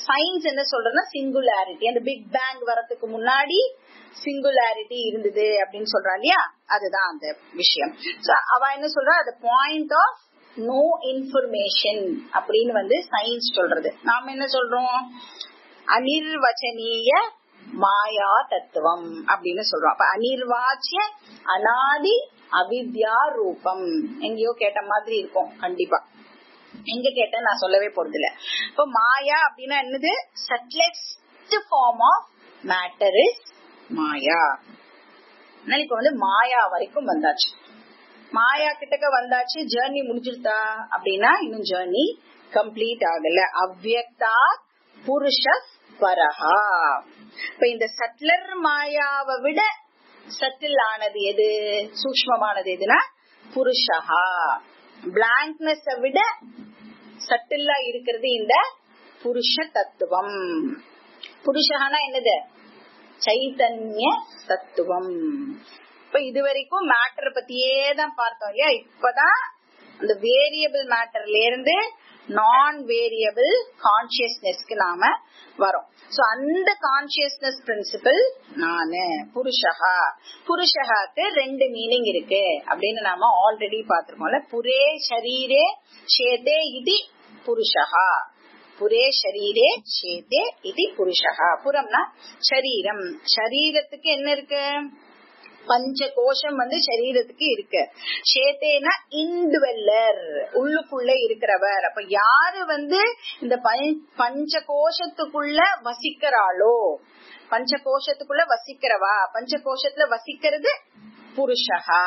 சயின்ஸ் என்ன சொல்றதுன்னா சிங்குலாரிட்டி அந்த பிக் பேங் வரதுக்கு முன்னாடி சிங்குலாரிட்டி இருந்தது அப்படின்னு சொல்றா இல்லையா அதுதான் அந்த விஷயம் சோ அவ என்ன சொல்றா அது பாயிண்ட் ஆஃப் நோ இன்ஃபர்மேஷன் அப்படின்னு வந்து சயின்ஸ் சொல்றது நாம என்ன சொல்றோம் அனிர்வச்சனீய மாயா தத்துவம் அப்படின்னு சொல்றோம் அப்ப அனிர்வாச்சிய அனாதி அவித்யா ரூபம் எங்கேயோ கேட்ட மாதிரி இருக்கும் கண்டிப்பா எங்க கேட்ட நான் சொல்லவே போறது இல்ல இப்ப மாயா அப்படின்னா என்னது subtlest form of matter is maya அதனால இப்ப வந்து மாயா வரைக்கும் வந்தாச்சு மாயா கிட்டக்க வந்தாச்சு ஜேர்னி முடிஞ்சிருத்தா அப்படின்னா இன்னும் ஜேர்னி கம்ப்ளீட் ஆகல அவ்வியக்தா புருஷ பரஹா இப்ப இந்த சட்லர் மாயாவை விட சட்டில் ஆனது எது சூக்மமானது எதுனா புருஷஹா பிளாங்க்னஸ் விட சட்டில்லா இருக்கிறது இந்த புருஷ தத்துவம் புருஷகானா என்னது சைத்தன்ய தத்துவம் இப்ப இது வரைக்கும் மேட்டர் பத்தியே தான் பார்த்தோம் இல்லையா இப்பதான் அந்த வேரியபிள் மேட்டர்ல இருந்து நான் வேரியபிள் கான்சியஸ்னஸ்க்கு நாம வரோம் சோ அந்த கான்சியஸ்னஸ் பிரின்சிபல் நானு புருஷகா புருஷகாக்கு ரெண்டு மீனிங் இருக்கு அப்படின்னு நாம ஆல்ரெடி பாத்திருக்கோம்ல புரே ஷரீரே சேதே இது புருஷகா புரே ஷரீரே சேதே இது புருஷகா புறம்னா சரீரம் சரீரத்துக்கு என்ன இருக்கு பஞ்ச கோஷம் வந்து சரீரத்துக்கு இருக்கு சேத்தேனா இண்டுவெல்லர் உள்ளுக்குள்ள இருக்கிறவர் அப்ப யாரு வந்து இந்த பஞ்ச கோஷத்துக்குள்ள வசிக்கிறாளோ பஞ்ச கோஷத்துக்குள்ள வசிக்கிறவா பஞ்ச கோஷத்துல வசிக்கிறது புருஷகா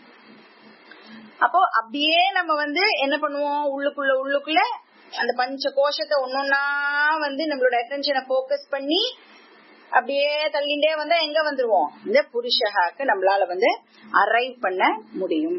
அப்போ அப்படியே நம்ம வந்து என்ன பண்ணுவோம் உள்ளுக்குள்ள உள்ளுக்குள்ள அந்த பஞ்ச கோஷத்தை ஒன்னொன்னா வந்து நம்மளோட அட்டென்ஷனை போக்கஸ் பண்ணி அப்படியே தள்ளிண்டே வந்தா எங்க வந்துருவோம் இந்த புருஷகாக்கு நம்மளால வந்து அரைவ் பண்ண முடியும்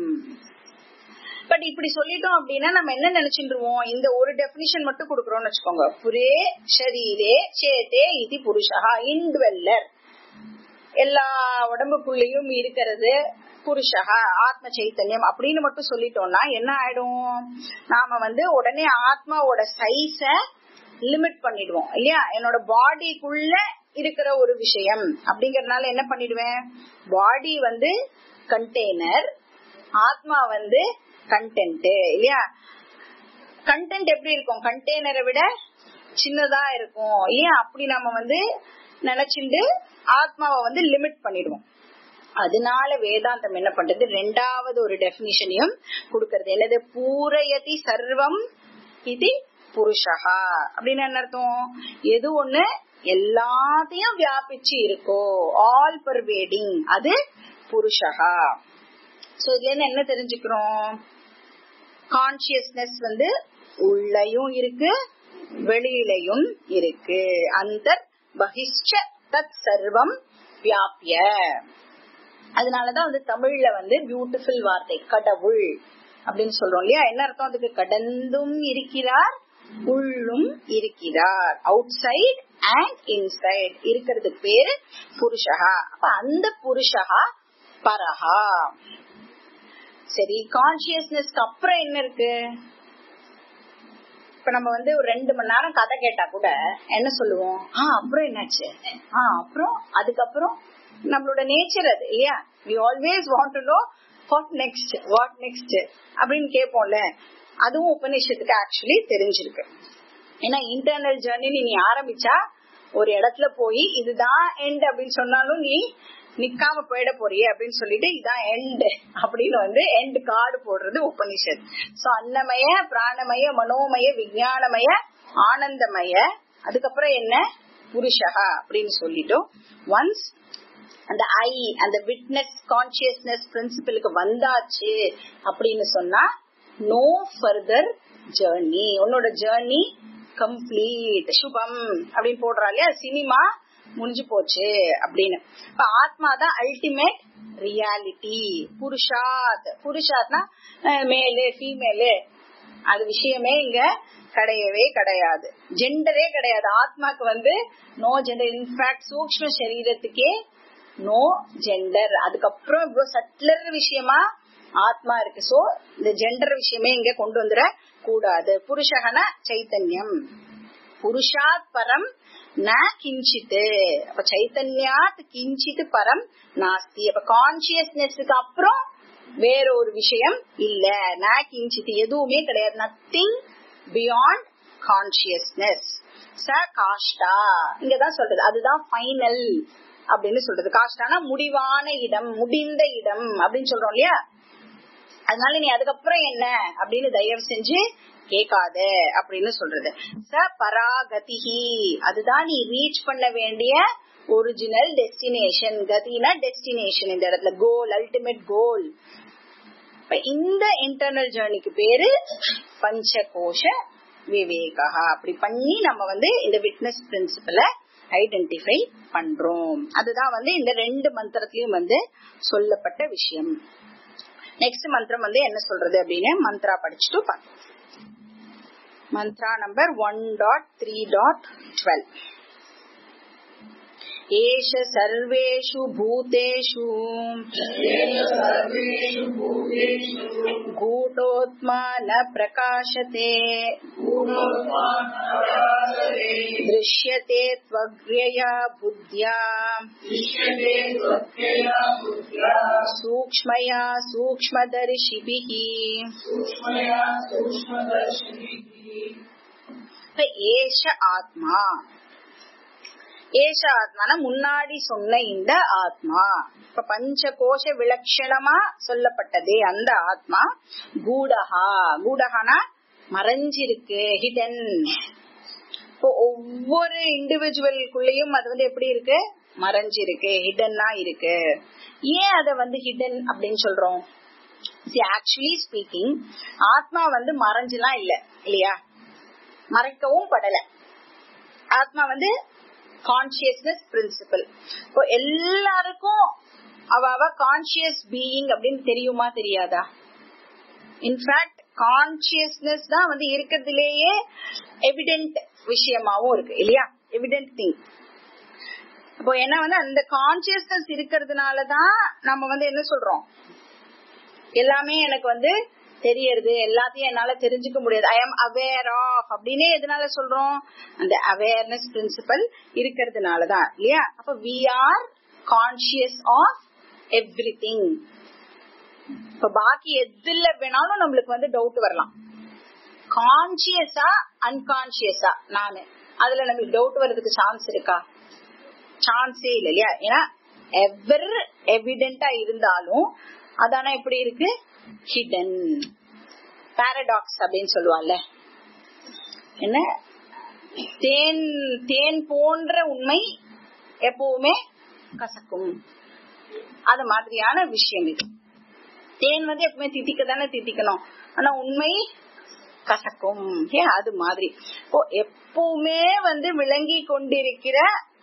பட் இப்படி சொல்லிட்டோம் அப்படின்னா நம்ம என்ன நினைச்சிருவோம் இந்த ஒரு டெபினிஷன் மட்டும் கொடுக்கறோம்னு வச்சுக்கோங்க புரே ஷரீரே சேத்தே இது புருஷகா இன்டுவெல்லர் எல்லா உடம்புக்குள்ளேயும் இருக்கிறது புருஷகா ஆத்ம சைத்தன்யம் அப்படின்னு மட்டும் சொல்லிட்டோம்னா என்ன ஆயிடும் நாம வந்து உடனே ஆத்மாவோட சைஸ லிமிட் பண்ணிடுவோம் இல்லையா என்னோட பாடிக்குள்ள இருக்கிற ஒரு விஷயம் அப்படிங்கறதுனால என்ன பண்ணிடுவேன் பாடி வந்து கண்டெய்னர் ஆத்மா வந்து கண்டென்ட் இல்லையா கண்டென்ட் எப்படி இருக்கும் கண்டெய்னரை விட சின்னதா இருக்கும் இல்லையா அப்படி நம்ம வந்து நினைச்சுட்டு ஆத்மாவை வந்து லிமிட் பண்ணிடுவோம் அதனால வேதாந்தம் என்ன பண்றது ரெண்டாவது ஒரு டெபினிஷனையும் கொடுக்கறது என்னது பூரயதி சர்வம் இது புருஷகா அப்படின்னு என்ன அர்த்தம் எது ஒண்ணு எல்லாத்தையும் வியாபிச்சு இருக்கோ ஆல் பர்வேடிங் அது புருஷகா சோ இதுல இருந்து என்ன தெரிஞ்சுக்கிறோம் கான்சியஸ்னஸ் வந்து உள்ளயும் இருக்கு வெளியிலையும் இருக்கு அந்த பகிஷ்ட தத் சர்வம் வியாபிய அதனாலதான் வந்து தமிழ்ல வந்து பியூட்டிஃபுல் வார்த்தை கடவுள் அப்படின்னு சொல்றோம் இல்லையா என்ன அர்த்தம் அதுக்கு கடந்தும் இருக்கிறார் உள்ளும் இருக்கிறார் அவுட் சைட் அண்ட் இன்சைட் இருக்கிறதுக்கு பேரு புருஷகா அப்ப அந்த புருஷகா பரஹா சரி கான்சியஸ்னஸ்க்கு அப்புறம் என்ன இருக்கு இப்ப நம்ம வந்து ஒரு ரெண்டு மணி நேரம் கதை கேட்டா கூட என்ன சொல்லுவோம் ஆ அப்புறம் என்னாச்சு ஆ அப்புறம் அதுக்கப்புறம் நம்மளோட நேச்சர் அது இல்லையா we always want to know what next what next அப்படின்னு கேட்போம்ல அதுவும் உபநிஷத்துக்கு ஆக்சுவலி தெரிஞ்சிருக்கு ஏன்னா இன்டர்னல் ஜேர்னி நீ ஆரம்பிச்சா ஒரு இடத்துல போய் இதுதான் எண்ட் அப்படின்னு சொன்னாலும் நீ நிக்காம போயிட போறிய அப்படின்னு சொல்லிட்டு இதான் எண்ட் அப்படின்னு வந்து எண்ட் கார்டு போடுறது உபனிஷத் சோ அன்னமய பிராணமய மனோமய விஜயானமய ஆனந்தமய அதுக்கப்புறம் என்ன புருஷகா அப்படின்னு சொல்லிட்டோம் ஒன்ஸ் அந்த ஐ அந்த விட்னஸ் கான்சியஸ்னஸ் பிரின்சிபலுக்கு வந்தாச்சு அப்படின்னு சொன்னா நோ ஃபர்தர் ஜேர்னி உன்னோட ஜேர்னி கம்ப்ளீட் சுபம் அப்படின்னு போடுறா இல்லையா சினிமா முடிஞ்சு போச்சு அப்படின்னு இப்ப ஆத்மா தான் அல்டிமேட் ரியாலிட்டி புருஷாத் புருஷாத்னா மேலு ஃபீமேலு அது விஷயமே இங்க கிடையவே கிடையாது ஜெண்டரே கிடையாது ஆத்மாக்கு வந்து நோ ஜெண்டர் இன்ஃபேக்ட் சூக்ம சரீரத்துக்கே நோ ஜெண்டர் அதுக்கப்புறம் இவ்வளவு சட்லர் விஷயமா ஆத்மா இருக்கு சோ இந்த ஜெண்டர் விஷயமே இங்க கொண்டு வந்துட கூடாது புருஷகன சைத்தன்யம் புருஷாத் பரம் ந கிஞ்சித்து அப்ப சைத்தன்யாத் கிஞ்சித் பரம் நாஸ்தி அப்ப கான்சியஸ்னஸ்க்கு அப்புறம் வேற ஒரு விஷயம் இல்ல ந கிஞ்சித் எதுவுமே கிடையாது நத்திங் பியாண்ட் கான்சியஸ்னஸ் ச காஷ்டா இங்கதான் சொல்றது அதுதான் ஃபைனல் அப்படின்னு சொல்றது காஷ்டானா முடிவான இடம் முடிந்த இடம் அப்படின்னு சொல்றோம் இல்லையா அதனால நீ அதுக்கப்புறம் என்ன அப்படின்னு தயவு செஞ்சு கேட்காத அப்படின்னு சொல்றது ச பராகதிஹி அதுதான் நீ ரீச் பண்ண வேண்டிய ஒரிஜினல் டெஸ்டினேஷன் கதினா டெஸ்டினேஷன் இந்த இடத்துல கோல் அல்டிமேட் கோல் இந்த இன்டர்னல் ஜேர்னிக்கு பேரு பஞ்சகோஷ விவேகா அப்படி பண்ணி நம்ம வந்து இந்த விட்னஸ் பிரின்சிபல ஐடென்டிஃபை பண்றோம் அதுதான் வந்து இந்த ரெண்டு மந்திரத்திலயும் வந்து சொல்லப்பட்ட விஷயம் நெக்ஸ்ட் மந்திரம் வந்து என்ன சொல்றது அப்படின்னு மந்த்ரா படிச்சுட்டு பார்க்கலாம் mantra number one dot three dot twelve एष सर्वेषु भूतेषु गूढोत्मा न प्रकाशते दृश्यते त्वग्र्यया बुद्ध्या सूक्ष्मया सूक्ष्मदर्शिभिः एष आत्मा ஏஷ ஆத்மான முன்னாடி சொன்ன இந்த ஆத்மா இப்ப பஞ்ச கோஷ விலட்சணமா சொல்லப்பட்டதே அந்த ஆத்மா கூடஹா கூடஹானா மறைஞ்சிருக்கு ஹிடன் இப்போ ஒவ்வொரு இண்டிவிஜுவலுக்குள்ளயும் அது வந்து எப்படி இருக்கு மறைஞ்சிருக்கு ஹிடன்னா இருக்கு ஏன் அத வந்து ஹிடன் அப்படின்னு சொல்றோம் ஆக்சுவலி ஸ்பீக்கிங் ஆத்மா வந்து மறைஞ்சுலாம் இல்ல இல்லையா மறைக்கவும் படல ஆத்மா வந்து கான்சியஸ்னஸ் பிரின்சிபல் இப்போ எல்லாருக்கும் அவ அவ கான்சியஸ் பீயிங் அப்படின்னு தெரியுமா தெரியாதா இன்ஃபேக்ட் கான்சியஸ்னஸ் தான் வந்து இருக்கிறதுலேயே எவிடென்ட் விஷயமாவும் இருக்கு இல்லையா எவிடென்ட் திங் இப்போ என்ன வந்து அந்த கான்சியஸ்னஸ் இருக்கிறதுனாலதான் நம்ம வந்து என்ன சொல்றோம் எல்லாமே எனக்கு வந்து தெரியறது எல்லாத்தையும் என்னால தெரிஞ்சுக்க முடியாது ஐ எம் அவேர் ஆஃப் அப்படின்னு எதனால சொல்றோம் அந்த அவேர்னஸ் பிரின்சிபல் இருக்கிறதுனாலதான் இல்லையா அப்ப we are conscious of everything இப்ப பாக்கி எதுல வேணாலும் நம்மளுக்கு வந்து டவுட் வரலாம் கான்சியஸா அன்கான்சியஸா நானு அதுல நம்மளுக்கு டவுட் வர்றதுக்கு சான்ஸ் இருக்கா சான்ஸே இல்ல இல்லையா ஏன்னா எவர் எவிடென்டா இருந்தாலும் அதான எப்படி இருக்கு ஹிடன் பாரடாக்ஸ் அப்படின்னு சொல்லுவாள்ல என்ன தேன் தேன் போன்ற உண்மை எப்பவுமே கசக்கும் அது மாதிரியான விஷயம் இது தேன் வந்து எப்பவுமே தித்திக்க தானே தித்திக்கணும் ஆனா உண்மை கசக்கும் ஏன் அது மாதிரி இப்போ எப்பவுமே வந்து விளங்கி கொண்டிருக்கிற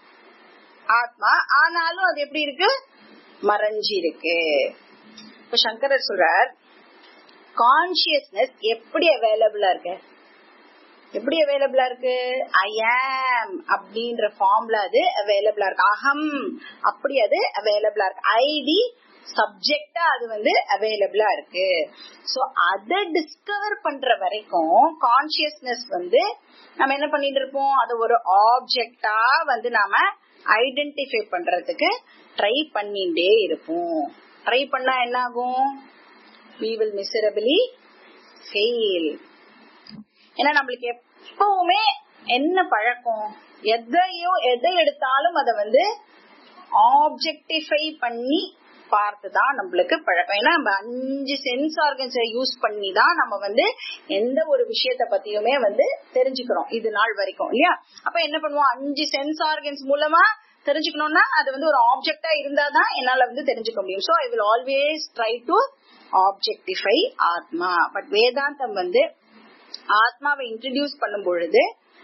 ஆத்மா ஆனாலும் அது எப்படி இருக்கு மறைஞ்சி இருக்கு இப்ப சங்கரர் சொல்றார் கான்சியஸ்னஸ் எப்படி அவைலபிளா இருக்கு எப்படி அவைலபிளா இருக்கு ஐ ஆம் அப்படின்ற ஃபார்ம்ல அது அவைலபிளா இருக்கு அகம் அப்படி அது அவைலபிளா இருக்கு ஐடி சப்ஜெக்டா அது வந்து அவைலபிளா இருக்கு சோ அதை டிஸ்கவர் பண்ற வரைக்கும் கான்சியஸ்னஸ் வந்து நம்ம என்ன பண்ணிட்டு இருப்போம் அது ஒரு ஆப்ஜெக்டா வந்து நாம ஐடென்டிஃபை பண்றதுக்கு ட்ரை பண்ணிட்டே இருப்போம் ட்ரை பண்ணா என்ன ஆகும் we will miserably fail ஏன்னா நம்மளுக்கு எப்பவுமே என்ன பழக்கம் எதையோ எதை எடுத்தாலும் அதை வந்து ஆப்ஜெக்டிஃபை பண்ணி பார்த்துதான் நம்மளுக்கு பழக்கம் ஏன்னா நம்ம அஞ்சு சென்ஸ் ஆர்கன்ஸை யூஸ் பண்ணி தான் நம்ம வந்து எந்த ஒரு விஷயத்த பத்தியுமே வந்து தெரிஞ்சுக்கிறோம் இது நாள் வரைக்கும் இல்லையா அப்ப என்ன பண்ணுவோம் அஞ்சு சென்ஸ் ஆர்கன்ஸ் மூலமா தெரிஞ்சுக்கணும்னா அது வந்து ஒரு ஆப்ஜெக்டா இருந்தாதான் என்னால வந்து தெரிஞ்சுக்க முடியும் so I will always try to objectify atma but வேதாந்தம் வந்து ஆத்மாவை இன்ட்ரடியூஸ் பண்ணும் பொழுது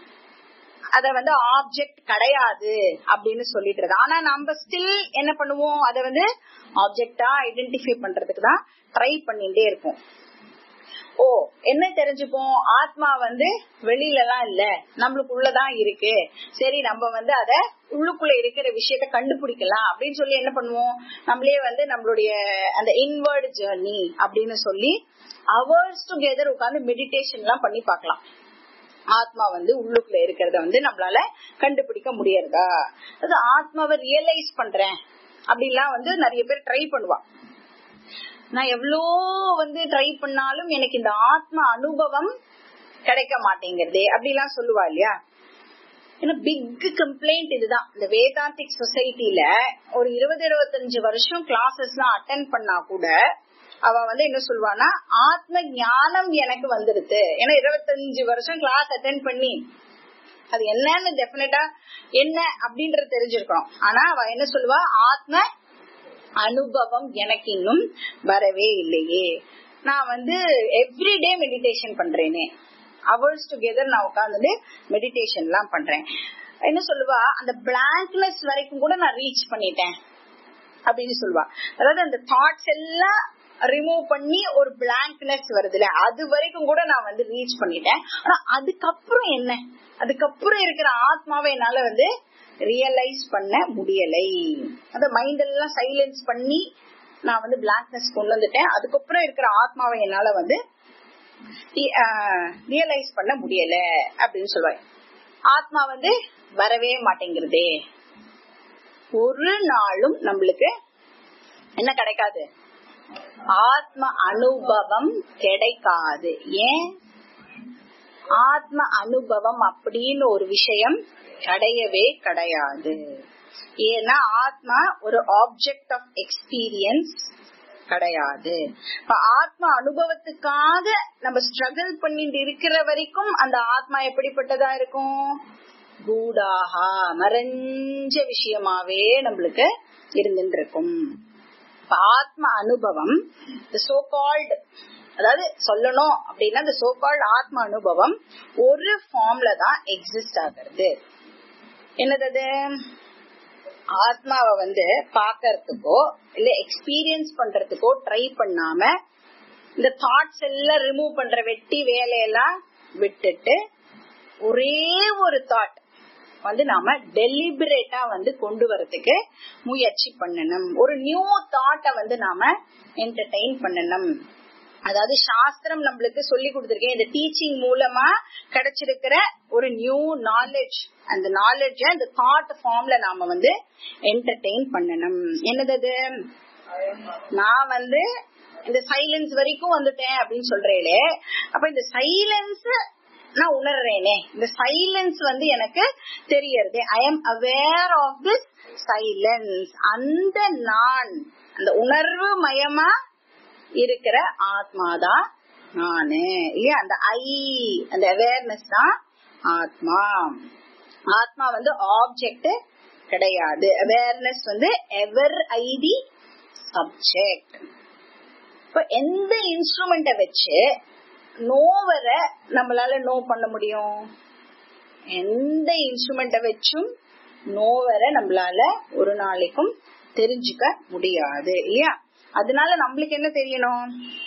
அத வந்து ஆப்ஜெக்ட் கிடையாது அப்படின்னு சொல்லிட்டு ஆனா நம்ம ஸ்டில் என்ன பண்ணுவோம் அத வந்து ஆப்ஜெக்டா ஐடென்டிஃபை பண்றதுக்கு தான் ட்ரை பண்ணிட்டே இருப்போம் ஓ என்ன தெரிஞ்சுப்போம் ஆத்மா வந்து வெளியில எல்லாம் இல்ல நம்மளுக்கு உள்ளதான் இருக்கு சரி நம்ம வந்து அத உள்ளுக்குள்ள இருக்கிற விஷயத்த கண்டுபிடிக்கலாம் அப்படின்னு சொல்லி என்ன பண்ணுவோம் நம்மளே வந்து நம்மளுடைய அந்த இன்வர்டு ஜேர்னி அப்படின்னு சொல்லி அவர்ஸ் டுகெதர் உட்காந்து மெடிடேஷன் எல்லாம் பண்ணி பார்க்கலாம் ஆத்மா வந்து உள்ளுக்குள்ள இருக்கிறத வந்து நம்மளால கண்டுபிடிக்க முடியறதா அது ஆத்மாவை ரியலைஸ் பண்றேன் அப்படிலாம் வந்து நிறைய பேர் ட்ரை பண்ணுவான் நான் எவ்வளோ வந்து ட்ரை பண்ணாலும் எனக்கு இந்த ஆத்ம அனுபவம் கிடைக்க மாட்டேங்கிறதே அப்படிலாம் சொல்லுவா இல்லையா ஏன்னா பிக் கம்ப்ளைண்ட் இதுதான் இந்த வேதாந்திக் சொசைட்டில ஒரு இருபது இருபத்தஞ்சு வருஷம் கிளாஸஸ் எல்லாம் அட்டன் பண்ணா கூட அவ வந்து என்ன சொல்லுவானா ஆத்ம ஞானம் எனக்கு வந்துருது ஏன்னா இருபத்தஞ்சு வருஷம் கிளாஸ் அட்டன் பண்ணி அது என்னன்னு டெபினட்டா என்ன அப்படின்றது தெரிஞ்சிருக்கணும் ஆனா அவ என்ன சொல்லுவா ஆத்ம அனுபவம் எனக்கு இன்னும் வரவே இல்லையே நான் வந்து எவ்ரிடே மெடிடேஷன் பண்றேனே அவர்ஸ் டுகெதர் நான் உட்காந்துட்டு மெடிடேஷன் எல்லாம் பண்றேன் என்ன சொல்லுவா அந்த பிளாங்க்னஸ் வரைக்கும் கூட நான் ரீச் பண்ணிட்டேன் அப்படின்னு சொல்லுவா அதாவது அந்த தாட்ஸ் எல்லாம் ரிமூவ் பண்ணி ஒரு பிளாங்க்னஸ் வருதுல அது வரைக்கும் கூட நான் வந்து ரீச் பண்ணிட்டேன் ஆனா அதுக்கப்புறம் என்ன அதுக்கப்புறம் இருக்கிற ஆத்மாவை என்னால வந்து ரியலைஸ் பண்ண முடியலை அந்த மைண்ட் எல்லாம் சைலன்ஸ் பண்ணி நான் வந்து பிளாங்க்னஸ் கொண்டு வந்துட்டேன் அதுக்கப்புறம் இருக்கிற ஆத்மாவை என்னால வந்து ரியலைஸ் பண்ண முடியல அப்படின்னு சொல்லுவாங்க ஆத்மா வந்து வரவே மாட்டேங்கிறதே ஒரு நாளும் நம்மளுக்கு என்ன கிடைக்காது ஆத்ம அனுபவம் கிடைக்காது ஏன் ஆத்ம அனுபவம் அப்படின்னு ஒரு விஷயம் கிடையவே கிடையாது ஏன்னா ஆத்மா ஒரு ஆப்ஜெக்ட் ஆஃப் எக்ஸ்பீரியன்ஸ் கிடையாது இப்ப ஆத்ம அனுபவத்துக்காக நம்ம ஸ்ட்ரகிள் பண்ணிட்டு இருக்கிற வரைக்கும் அந்த ஆத்மா எப்படிப்பட்டதா இருக்கும் கூடாகா மறைஞ்ச விஷயமாவே நம்மளுக்கு இருந்துட்டு இருக்கும் ஆத்ம அனுபவம் சோ கால்டு அதாவது சொல்லணும் அப்படின்னா இந்த சோ கால்டு ஆத்ம அனுபவம் ஒரு ஃபார்ம்ல தான் எக்ஸிஸ்ட் ஆகிறது என்னது ஆத்மாவை வந்து பாக்கறதுக்கோ இல்ல எக்ஸ்பீரியன்ஸ் பண்றதுக்கோ ட்ரை பண்ணாம இந்த தாட்ஸ் எல்லாம் ரிமூவ் பண்ற வெட்டி வேலையெல்லாம் விட்டுட்டு ஒரே ஒரு தாட் வந்து நாம டெலிபரேட்டா வந்து கொண்டு வரதுக்கு முயற்சி பண்ணணும் ஒரு நியூ தாட்டை வந்து நாம என்டர்டைன் பண்ணணும் அதாவது சாஸ்திரம் நம்மளுக்கு சொல்லி கொடுத்திருக்கேன் இந்த டீச்சிங் மூலமா கிடைச்சிருக்கிற ஒரு நியூ நாலேஜ் அந்த நாலேஜ இந்த தாட் ஃபார்ம்ல நாம வந்து என்டர்டெயின் பண்ணணும் என்னது நான் வந்து இந்த சைலன்ஸ் வரைக்கும் வந்துட்டேன் அப்படின்னு சொல்றேனே அப்ப இந்த சைலன்ஸ் நான் உணர்றேனே இந்த சைலன்ஸ் வந்து எனக்கு தெரியறது I am aware of this silence அந்த நான் அந்த உணர்வு மயமா இருக்கிற ஆத்மாதான் நானு இல்லையா அந்த ஐ அந்த அவேர்னஸ் தான் ஆத்மா ஆத்மா வந்து ஆப்ஜெக்ட் கிடையாது அவேர்னஸ் வந்து எவர் ஐடி சப்ஜெக்ட் இப்ப எந்த இன்ஸ்ட்ருமெண்ட வச்சு நோவரை நம்மளால நோ பண்ண முடியும் எந்த இன்ஸ்ட்ருமெண்ட வச்சும் நோவரை நம்மளால ஒரு நாளைக்கும் தெரிஞ்சுக்க முடியாது இல்லையா அதனால நம்மளுக்கு என்ன தெரியணும்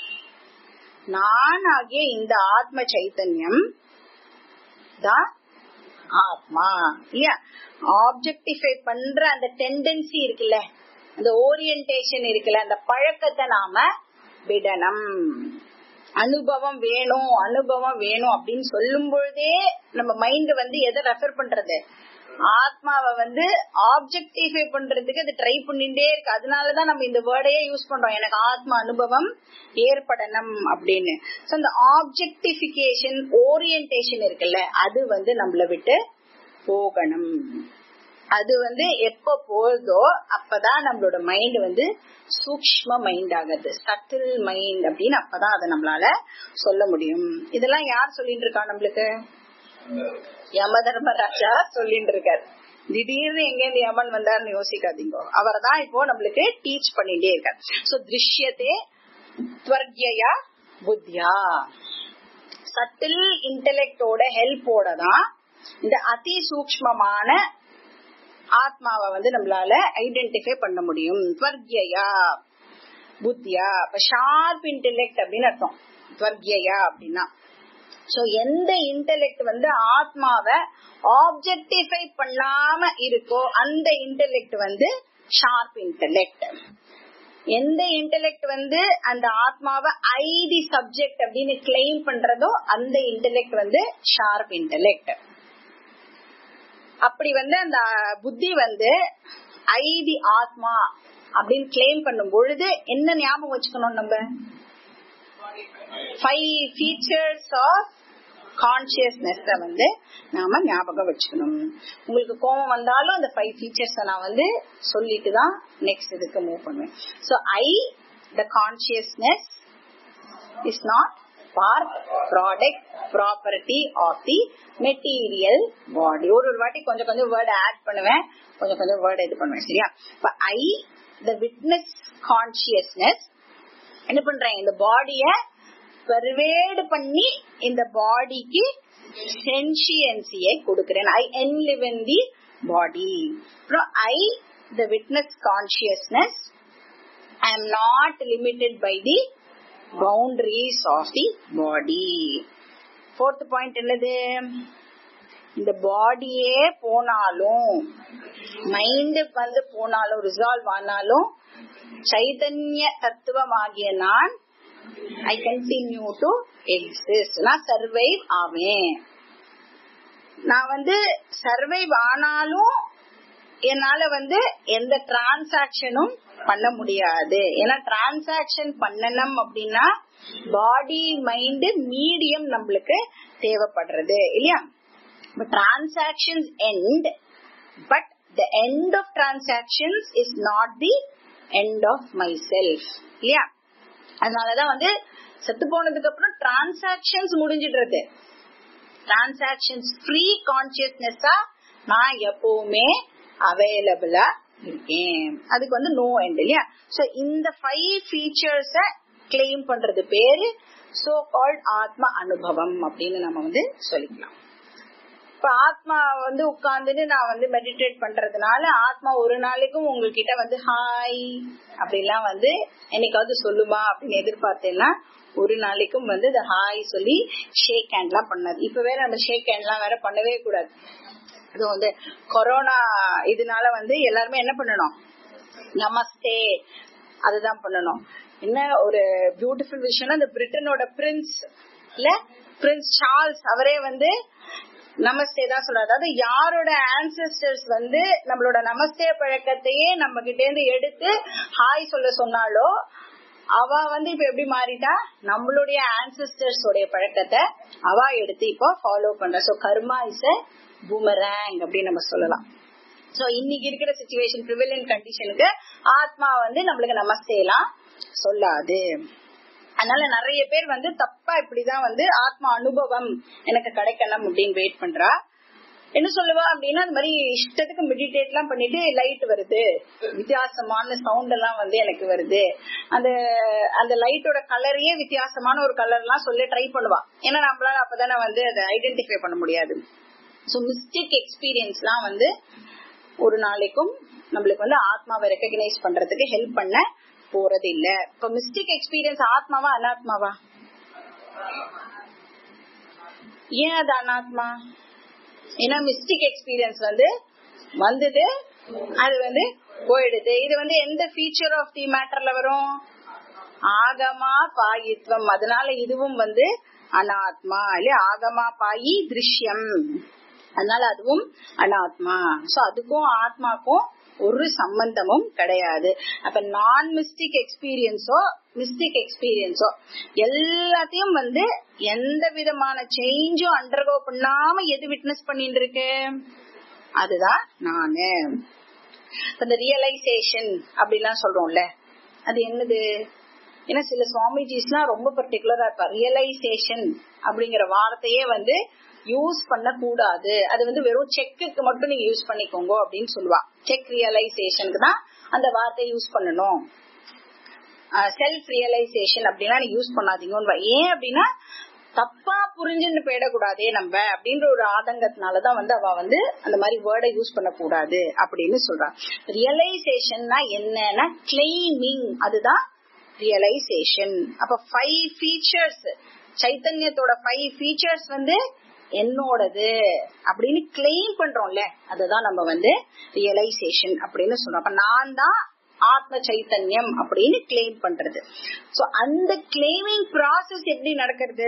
நான் ஆகிய இந்த ஆத்ம சைத்தன்யம் தான் ஆத்மா இல்லையா ஆப்ஜெக்டிஃபை பண்ற அந்த டெண்டன்சி இருக்குல்ல அந்த ஓரியன்டேஷன் இருக்குல்ல அந்த பழக்கத்தை நாம விடணும் அனுபவம் வேணும் அனுபவம் வேணும் அப்படின்னு சொல்லும் பொழுதே நம்ம மைண்ட் வந்து எதை ரெஃபர் பண்றது ஆத்மாவை வந்து ஆப்ஜெக்டிஃபை பண்றதுக்கு அது ட்ரை பண்ணிட்டே இருக்கு அதனாலதான் நம்ம இந்த வேர்டையே யூஸ் பண்றோம் எனக்கு ஆத்ம அனுபவம் ஏற்படணும் அப்படின்னு சோ அந்த ஆப்ஜெக்டிபிகேஷன் ஓரியன்டேஷன் இருக்குல்ல அது வந்து நம்மள விட்டு போகணும் அது வந்து எப்ப போகுதோ அப்பதான் நம்மளோட மைண்ட் வந்து சூக்ம மைண்ட் ஆகுது சட்டில் மைண்ட் அப்படின்னு அப்பதான் அதை நம்மளால சொல்ல முடியும் இதெல்லாம் யார் சொல்லிட்டு இருக்கா நம்மளுக்கு யம தர்மராஜா சொல்லிட்டு இருக்காரு திடீர்னு எங்க இருந்து யமன் வந்தாருன்னு யோசிக்காதீங்க அவர் தான் இப்போ நம்மளுக்கு டீச் பண்ணிட்டே இருக்காரு சோ திருஷ்யத்தே துவர்கியா புத்தியா சட்டில் இன்டெலெக்டோட ஹெல்ப்போட தான் இந்த அதி சூக்மமான ஆத்மாவை வந்து நம்மளால ஐடென்டிஃபை பண்ண முடியும் துவர்கியா புத்தியா இப்ப ஷார்ப் இன்டெலெக்ட் அப்படின்னு அர்த்தம் துவர்கியா அப்படின்னா சோ எந்த இன்டெலெக்ட் வந்து ஆத்மாவை ஆப்ஜெக்டிஃபை பண்ணாம இருக்கோ அந்த இன்டெலெக்ட் வந்து ஷார்ப் இன்டெலெக்ட் எந்த இன்டெலெக்ட் வந்து அந்த ஆத்மாவை ஐ தி சப்ஜெக்ட் அப்படின்னு கிளைம் பண்றதோ அந்த இன்டெலெக்ட் வந்து ஷார்ப் இன்டெலெக்ட் அப்படி வந்து அந்த புத்தி வந்து ஐ தி ஆத்மா அப்படின்னு கிளைம் பண்ணும் பொழுது என்ன ஞாபகம் வச்சுக்கணும் நம்ம ஃபைவ் ஃபீச்சர்ஸ் ஆஃப் கான்சியஸ்னஸ் வந்து நாம ஞாபகம் வச்சுக்கணும் உங்களுக்கு கோபம் வந்தாலும் அந்த ஃபைவ் ஃபீச்சர்ஸ் நான் வந்து சொல்லிட்டு தான் நெக்ஸ்ட் இதுக்கு மூவ் பண்ணுவேன் so I the consciousness is not part product property of the material body ஒரு ஒரு வாட்டி கொஞ்சம் கொஞ்சம் வேர்டு ஆட் பண்ணுவேன் கொஞ்சம் கொஞ்சம் வேர்டு இது பண்ணுவேன் சரியா இப்ப ஐ த விட்னஸ் கான்சியஸ்னஸ் என்ன பண்றேன் இந்த பாடிய பெர்வேடு பண்ணி இந்த பாடிக்கு சென்சியன்சியை கொடுக்கிறேன் ஐ என்லிவ் இன் தி பாடி அப்புறம் I the witness consciousness I am not limited by the boundaries of the body fourth point என்னது இந்த பாடியே போனாலும் மைண்ட் வந்து போனாலும் ரிசால்வ் ஆனாலும் சைதன்ய தத்துவமாகிய நான் ஐ கண்டினியூ டு எக்ஸிஸ்ட் நான் சர்வைவ் ஆவேன் நான் வந்து சர்வைவ் ஆனாலும் என்னால வந்து எந்த டிரான்சாக்சனும் பண்ண முடியாது ஏன்னா டிரான்சாக்சன் பண்ணணும் அப்படின்னா பாடி மைண்ட் மீடியம் நம்மளுக்கு தேவைப்படுறது இல்லையா transactions end but the end of transactions is not the end of myself இல்லையா அதனாலதான் வந்து செத்து போனதுக்கு அப்புறம் டிரான்சாக்சன்ஸ் முடிஞ்சிடுறது டிரான்சாக்சன்ஸ் ஃப்ரீ கான்சியஸ்னஸா நான் எப்பவுமே அவைலபிளா இருக்கேன் அதுக்கு வந்து நோ எண்ட் இல்லையா சோ இந்த ஃபைவ் ஃபீச்சர்ஸ கிளைம் பண்றது பேரு சோ கால்ட் ஆத்ம அனுபவம் அப்படின்னு நம்ம வந்து சொல்லிக்கலாம் இப்ப ஆத்மா வந்து உட்கார்ந்துட்டு நான் வந்து மெடிடேட் பண்றதுனால ஆத்மா ஒரு நாளைக்கும் உங்ககிட்ட வந்து ஹாய் அப்படிலாம் வந்து என்னைக்காவது சொல்லுமா அப்படின்னு எதிர்பார்த்தேன்னா ஒரு நாளைக்கும் வந்து இந்த ஹாய் சொல்லி ஷேக் ஹேண்ட் எல்லாம் பண்ணாது இப்ப வேற நம்ம ஷேக் ஹேண்ட் எல்லாம் வேற பண்ணவே கூடாது அது வந்து கொரோனா இதனால வந்து எல்லாருமே என்ன பண்ணணும் நமஸ்தே அதுதான் பண்ணணும் என்ன ஒரு பியூட்டிஃபுல் விஷயம்னா இந்த பிரிட்டனோட பிரின்ஸ் இல்ல பிரின்ஸ் சார்ல்ஸ் அவரே வந்து நமஸ்தே தான் சொல்றாரு அதாவது யாரோட ஆன்சஸ்டர்ஸ் வந்து நம்மளோட நமஸ்தே பழக்கத்தையே நம்ம கிட்ட இருந்து எடுத்து ஹாய் சொல்ல சொன்னாலோ அவ வந்து இப்ப எப்படி மாறிட்டா நம்மளுடைய ஆன்சஸ்டர்ஸ் உடைய பழக்கத்தை அவ எடுத்து இப்போ ஃபாலோ பண்ற so karma is a boomerang அப்படின்னு நம்ம சொல்லலாம் சோ இன்னைக்கு இருக்கிற சுச்சுவேஷன் ப்ரிவிலியன் கண்டிஷனுக்கு ஆத்மா வந்து நம்மளுக்கு நமஸ்தே எல்லாம் சொல்லாது அதனால நிறைய பேர் வந்து தப்பா இப்படிதான் வந்து ஆத்மா அனுபவம் எனக்கு கிடைக்கணும் அப்படின்னு வெயிட் பண்றா என்ன சொல்லுவா அப்படின்னா அந்த மாதிரி இஷ்டத்துக்கு மெடிடேட் எல்லாம் பண்ணிட்டு லைட் வருது வித்தியாசமான சவுண்ட் எல்லாம் வந்து எனக்கு வருது அந்த அந்த லைட்டோட கலரையே வித்தியாசமான ஒரு கலர் எல்லாம் சொல்லி ட்ரை பண்ணுவா ஏன்னா நம்மளால அப்பதானே வந்து அதை ஐடென்டிஃபை பண்ண முடியாது சோ மிஸ்டேக் எக்ஸ்பீரியன்ஸ்லாம் வந்து ஒரு நாளைக்கும் நம்மளுக்கு வந்து ஆத்மாவை ரெக்கக்னைஸ் பண்றதுக்கு ஹெல்ப் பண்ண போறது இல்ல இப்ப மிஸ்டேக் எக்ஸ்பீரியன்ஸ் ஆத்மாவா அனாத்மாவா ஏன் அது அனாத்மா ஏன்னா மிஸ்டேக் எக்ஸ்பீரியன்ஸ் வந்து வந்தது அது வந்து போயிடுது இது வந்து எந்த ஃபீச்சர் ஆஃப் தி மேட்டர்ல வரும் ஆகமா பாயித்வம் அதனால இதுவும் வந்து அனாத்மா இல்ல ஆகமா பாயி திருஷ்யம் அதனால அதுவும் அனாத்மா சோ அதுக்கும் ஆத்மாக்கும் ஒரு சம்பந்தமும் கிடையாது அப்ப நான் மிஸ்டிக் எக்ஸ்பீரியன்ஸோ மிஸ்டிக் எக்ஸ்பீரியன்ஸோ எல்லாத்தையும் வந்து எந்த விதமான சேஞ்சும் அண்டர்கோ பண்ணாம எது விட்னஸ் பண்ணிட்டு இருக்கு அதுதான் நானு இந்த ரியலைசேஷன் அப்படிலாம் சொல்றோம்ல அது என்னது ஏன்னா சில சுவாமிஜிஸ்லாம் ரொம்ப பர்டிகுலரா இருப்பா ரியலைசேஷன் அப்படிங்கிற வார்த்தையே வந்து யூஸ் பண்ண கூடாது அது வந்து வெறும் செக்குக்கு மட்டும் நீங்க யூஸ் பண்ணிக்கோங்க அப்படின்னு சொல்லுவா செக் ரியலைசேஷனுக்கு தான் அந்த வார்த்தையை யூஸ் பண்ணணும் செல்ஃப் ரியலைசேஷன் அப்படின்னா நீங்க யூஸ் பண்ணாதீங்க ஏன் அப்படின்னா தப்பா புரிஞ்சுன்னு போயிடக்கூடாதே நம்ம அப்படின்ற ஒரு ஆதங்கத்தினாலதான் வந்து அவ வந்து அந்த மாதிரி வேர்டை யூஸ் பண்ணக்கூடாது அப்படின்னு சொல்றா ரியலைசேஷன்னா என்னன்னா கிளைமிங் அதுதான் ரியலைசேஷன் அப்ப ஃபைவ் ஃபீச்சர்ஸ் சைத்தன்யத்தோட ஃபைவ் ஃபீச்சர்ஸ் வந்து என்னோடது அப்படின்னு கிளைம் பண்றோம்ல அதுதான் நம்ம வந்து ரியலைசேஷன் அப்படின்னு சொல்றோம் அப்ப நான் தான் ஆத்ம சைத்தன்யம் அப்படின்னு கிளைம் பண்றது சோ அந்த கிளைமிங் ப்ராசஸ் எப்படி நடக்கிறது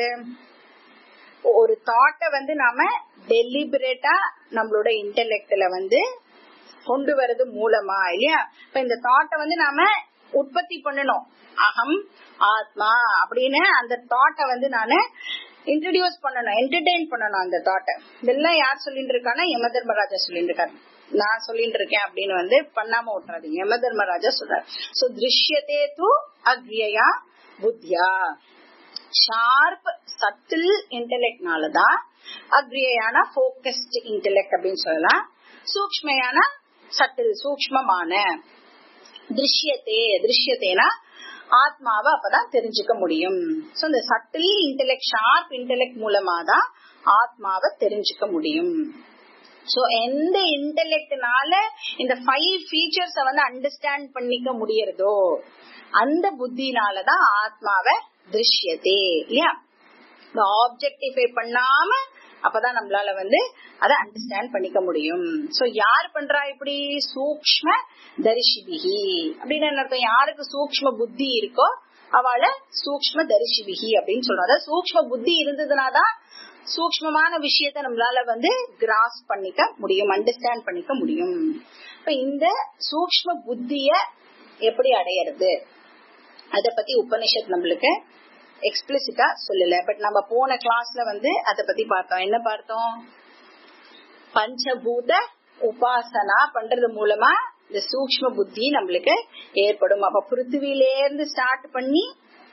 ஒரு தாட்டை வந்து நாம டெலிபரேட்டா நம்மளோட இன்டெலெக்ட்ல வந்து கொண்டு வர்றது மூலமா இல்லையா இப்ப இந்த தாட்டை வந்து நாம உற்பத்தி பண்ணணும் அகம் ஆத்மா அப்படின்னு அந்த தாட்டை வந்து நானு இன்ட்ரடியூஸ் பண்ணணும் என்டர்டெயின் பண்ணணும் அந்த தாட்டை இதெல்லாம் யார் சொல்லிட்டு இருக்கான்னா யம தர்மராஜா சொல்லிட்டு இருக்காரு நான் சொல்லிட்டு இருக்கேன் அப்படின்னு வந்து பண்ணாம விட்டுறாதீங்க யம தர்மராஜா சொல்றாரு சோ திருஷ்யத்தே து அக்ரியா புத்தியா ஷார்ப் சட்டில் இன்டெலெக்ட்னாலதான் அக்ரியையான போக்கஸ்ட் இன்டெலெக்ட் அப்படின்னு சொல்லலாம் சூக்மயான சட்டில் சூக்மமான திருஷ்யத்தே திருஷ்யத்தேனா ஆத்மாவை அப்பதான் தெரிஞ்சுக்க முடியும் சோ இந்த சட்டில் இன்டெலெக்ட் ஷார்ப் இன்டெலெக்ட் மூலமா தான் ஆத்மாவை தெரிஞ்சுக்க முடியும் சோ எந்த இன்டெலெக்ட்னால இந்த ஃபைவ் ஃபீச்சர்ஸ வந்து அண்டர்ஸ்டாண்ட் பண்ணிக்க முடியறதோ அந்த புத்தினாலதான் ஆத்மாவை திருஷ்யத்தே இல்லையா இந்த ஆப்ஜெக்டிஃபை பண்ணாம அப்பதான் நம்மளால வந்து அதை அண்டர்ஸ்டாண்ட் பண்ணிக்க முடியும் சோ யார் பண்றா இப்படி சூக்ம தரிசிபிகி அப்படின்னு என்ன அர்த்தம் யாருக்கு சூக்ம புத்தி இருக்கோ அவளை சூக்ம தரிசிபிகி அப்படின்னு சொல்றோம் அதாவது சூக்ம புத்தி இருந்ததுனாதான் சூக்மமான விஷயத்த நம்மளால வந்து கிராஸ் பண்ணிக்க முடியும் அண்டர்ஸ்டாண்ட் பண்ணிக்க முடியும் இப்ப இந்த சூக்ம புத்திய எப்படி அடையிறது அத பத்தி உபனிஷத் நம்மளுக்கு எக்ஸ்பிளிசிட்டா சொல்லல பட் நம்ம போன கிளாஸ்ல வந்து அத பத்தி பார்த்தோம் என்ன பார்த்தோம் பஞ்சபூத உபாசனா பண்றது மூலமா இந்த சூக்ம புத்தி நம்மளுக்கு ஏற்படும் அப்ப பிருத்திவிலேருந்து ஸ்டார்ட் பண்ணி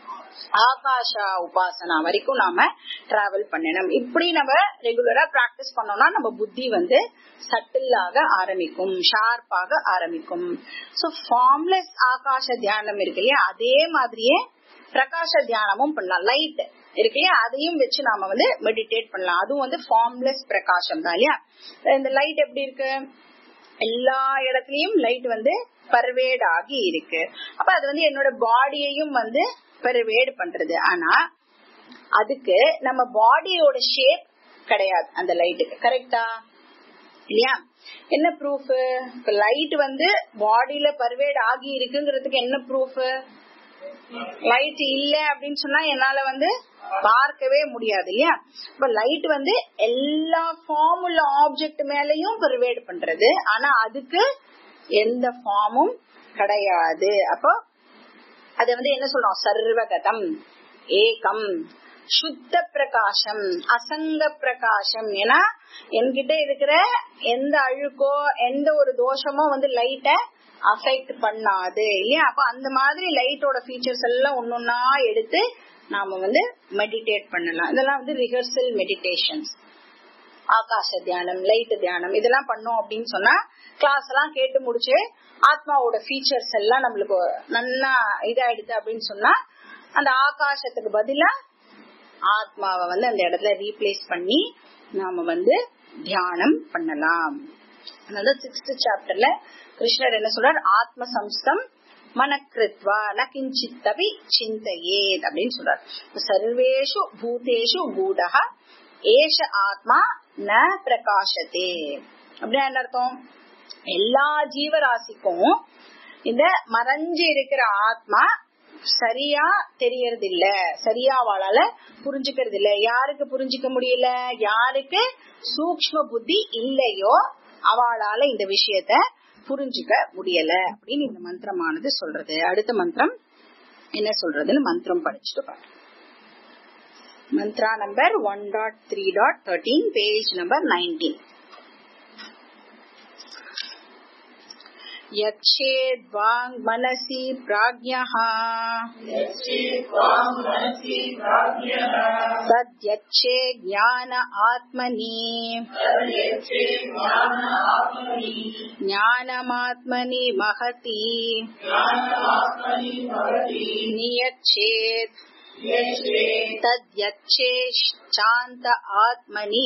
ஆகாஷா உபாசனா வரைக்கும் நாம டிராவல் பண்ணணும் இப்படி நம்ம ரெகுலரா பிராக்டிஸ் பண்ணோம்னா நம்ம புத்தி வந்து சட்டிலாக ஆரம்பிக்கும் ஷார்ப்பாக ஆரம்பிக்கும் சோ ஃபார்ம்லெஸ் ஆகாஷ தியானம் இருக்கு இல்லையா அதே மாதிரியே பிரகாஷ தியானமும் பண்ணலாம் லைட் இருக்கு இல்லையா அதையும் வச்சு நாம வந்து மெடிடேட் பண்ணலாம் அதுவும் வந்து ஃபார்ம்லெஸ் பிரகாசம் தான் இல்லையா இந்த லைட் எப்படி இருக்கு எல்லா இடத்துலயும் லைட் வந்து பர்வேட் ஆகி இருக்கு அப்ப அது வந்து என்னோட பாடியையும் வந்து பெர்வேட் பண்றது ஆனா அதுக்கு நம்ம பாடியோட ஷேப் கிடையாது அந்த லைட்டுக்கு கரெக்டா இல்லையா என்ன ப்ரூஃப் இப்ப லைட் வந்து பாடியில பர்வேட் ஆகி இருக்குங்கிறதுக்கு என்ன ப்ரூஃப் லைட் இல்ல அப்படின்னு சொன்னா என்னால வந்து பார்க்கவே முடியாது இல்லையா இப்ப லைட் வந்து எல்லா ஃபார்ம் உள்ள ஆப்ஜெக்ட் மேலயும் பர்வேட் பண்றது ஆனா அதுக்கு எந்த ஃபார்மும் கிடையாது அப்போ அது வந்து என்ன சொல்றோம் சர்வகதம் ஏகம் சுத்த பிரகாசம் அசங்க பிரகாசம் ஏன்னா என்கிட்ட இருக்கிற எந்த அழுக்கோ எந்த ஒரு தோஷமோ வந்து லைட்ட அஃபெக்ட் பண்ணாது இல்லையா அப்ப அந்த மாதிரி லைட்டோட ஃபீச்சர்ஸ் எல்லாம் ஒன்னொன்னா எடுத்து நாம வந்து மெடிடேட் பண்ணலாம் இதெல்லாம் வந்து ரிஹர்சல் மெடிடேஷன்ஸ் ஆகாச தியானம் லைட் தியானம் இதெல்லாம் பண்ணோம் அப்படின்னு சொன்னா கிளாஸ் எல்லாம் கேட்டு முடிச்சு ஆத்மாவோட ஃபீச்சர்ஸ் எல்லாம் நம்மளுக்கு நல்லா இதாயிடுது அப்படின்னு சொன்னா அந்த ஆகாசத்துக்கு பதிலா ஆத்மாவை வந்து அந்த இடத்துல ரீப்ளேஸ் பண்ணி நாம வந்து தியானம் பண்ணலாம் அதனால சிக்ஸ்த் சாப்டர்ல கிருஷ்ணர் என்ன சொல்றார் ஆத்ம சம்ஸ்தம் மனக்கிருத்வா ந கிஞ்சித்தபி சிந்தையேத் அப்படின்னு சொல்றார் சர்வேஷு பூதேஷு பூடக ஏஷ ஆத்மா ந பிரகாசத்தே அப்படின்னா என்ன அர்த்தம் எல்லா ஜீவராசிக்கும் இந்த மறைஞ்சு இருக்கிற ஆத்மா சரியா தெரியறது இல்ல சரியா அவளால புரிஞ்சுக்கிறது இல்ல யாருக்கு புரிஞ்சுக்க முடியல யாருக்கு சூக்ம புத்தி இல்லையோ அவளால இந்த விஷயத்த புரிஞ்சுக்க முடியல அப்படின்னு இந்த மந்திரமானது சொல்றது அடுத்த மந்திரம் என்ன சொல்றதுன்னு மந்திரம் படிச்சுட்டு பாரு mantra number one dot three dot thirteen page number nineteen यच्छेद्वाङ् मनसि प्राज्ञः तद्यच्छे ज्ञान आत्मनि ज्ञानमात्मनि महति नियच्छेत् तद्यच्छे शान्त आत्मनि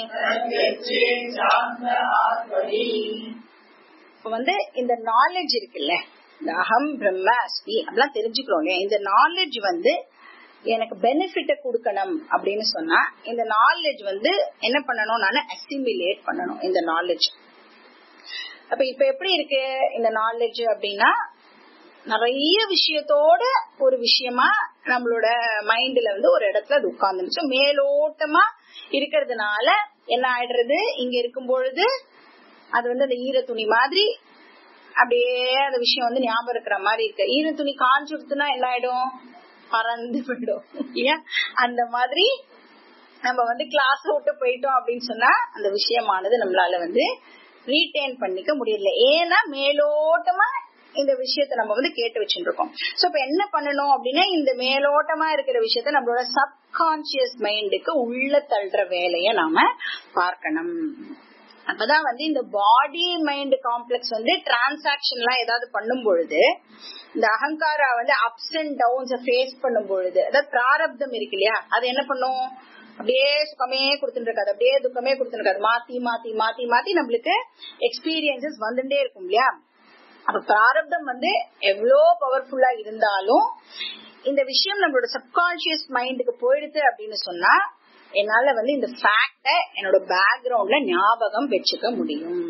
இப்ப வந்து இந்த நாலேஜ் இருக்குல்ல இந்த அகம் பிரம்ம அஸ்மி அப்படிலாம் தெரிஞ்சுக்கிறோம் இல்லையா இந்த நாலேஜ் வந்து எனக்கு பெனிஃபிட்ட கொடுக்கணும் அப்படின்னு சொன்னா இந்த நாலேஜ் வந்து என்ன பண்ணணும் நான் அசிமிலேட் பண்ணணும் இந்த நாலேஜ் அப்ப இப்ப எப்படி இருக்கு இந்த நாலேஜ் அப்படின்னா நிறைய விஷயத்தோட ஒரு விஷயமா நம்மளோட மைண்ட்ல வந்து ஒரு இடத்துல அது உட்கார்ந்துருச்சு மேலோட்டமா இருக்கிறதுனால என்ன ஆயிடுறது இங்க இருக்கும் பொழுது அது வந்து அந்த ஈர துணி மாதிரி அப்படியே அந்த விஷயம் வந்து ஞாபகம் இருக்கிற மாதிரி இருக்கு ஈர துணி காஞ்சுடுத்துனா என்ன ஆயிடும் பறந்து போயிடும் இல்லையா அந்த மாதிரி நம்ம வந்து கிளாஸ் விட்டு போயிட்டோம் அப்படின்னு சொன்னா அந்த விஷயமானது நம்மளால வந்து ரீட்டைன் பண்ணிக்க முடியல ஏன்னா மேலோட்டமா இந்த விஷயத்த நம்ம வந்து கேட்டு வச்சுட்டு இருக்கோம் சோ இப்ப என்ன பண்ணணும் அப்படின்னா இந்த மேலோட்டமா இருக்கிற விஷயத்த நம்மளோட சப்கான்சியஸ் மைண்டுக்கு உள்ள தள்ளுற வேலைய நாம பார்க்கணும் அப்பதான் வந்து இந்த பாடி மைண்ட் காம்ப்ளெக்ஸ் வந்து டிரான்சாக்சன் எல்லாம் ஏதாவது பண்ணும் பொழுது இந்த அகங்காரா வந்து அப்ஸ் அண்ட் டவுன்ஸ் ஃபேஸ் பண்ணும் பொழுது அதாவது பிராரப்தம் இருக்கு இல்லையா அது என்ன பண்ணும் அப்படியே சுகமே கொடுத்துட்டு இருக்காது அப்படியே துக்கமே கொடுத்துட்டு இருக்காது மாத்தி மாத்தி மாத்தி மாத்தி நம்மளுக்கு எக்ஸ்பீரியன்சஸ் வந்துட்டே இருக்கும் இல்லையா அப்ப பிராரப்தம் வந்து எவ்வளோ பவர்ஃபுல்லா இருந்தாலும் இந்த விஷயம் நம்மளோட சப்கான்சியஸ் மைண்டுக்கு போயிடுது அப்படின்னு சொன்னா என்னால வந்து இந்த ஃபேக்ட என்னோட பேக்ரவுண்ட்ல ஞாபகம் வச்சுக்க முடியும்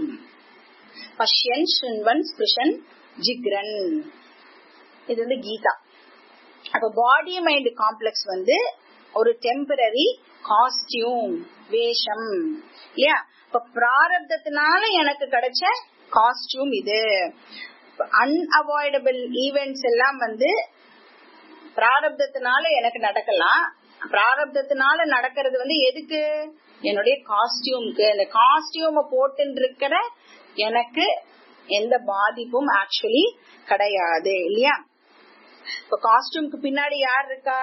பஷ்யன் ஸ்ருண்வன் ஸ்பிருஷன் ஜிக்ரன் இது வந்து கீதா அப்ப பாடி மைண்ட் காம்ப்ளெக்ஸ் வந்து ஒரு டெம்பரரி காஸ்டியூம் வேஷம் இல்லையா இப்ப பிராரப்தத்தினால எனக்கு கிடைச்ச காஸ்டியூம் இது அன்அவாய்டபிள் ஈவெண்ட்ஸ் எல்லாம் வந்து பிராரப்தத்தினால எனக்கு நடக்கலாம் பிராரப்தத்தினால நடக்கிறது வந்து எதுக்கு என்னுடைய காஸ்டியூம்க்கு இந்த காஸ்டியூம போட்டு இருக்கிற எனக்கு எந்த பாதிப்பும் ஆக்சுவலி கிடையாது இல்லையா இப்ப காஸ்டியூம்க்கு பின்னாடி யார் இருக்கா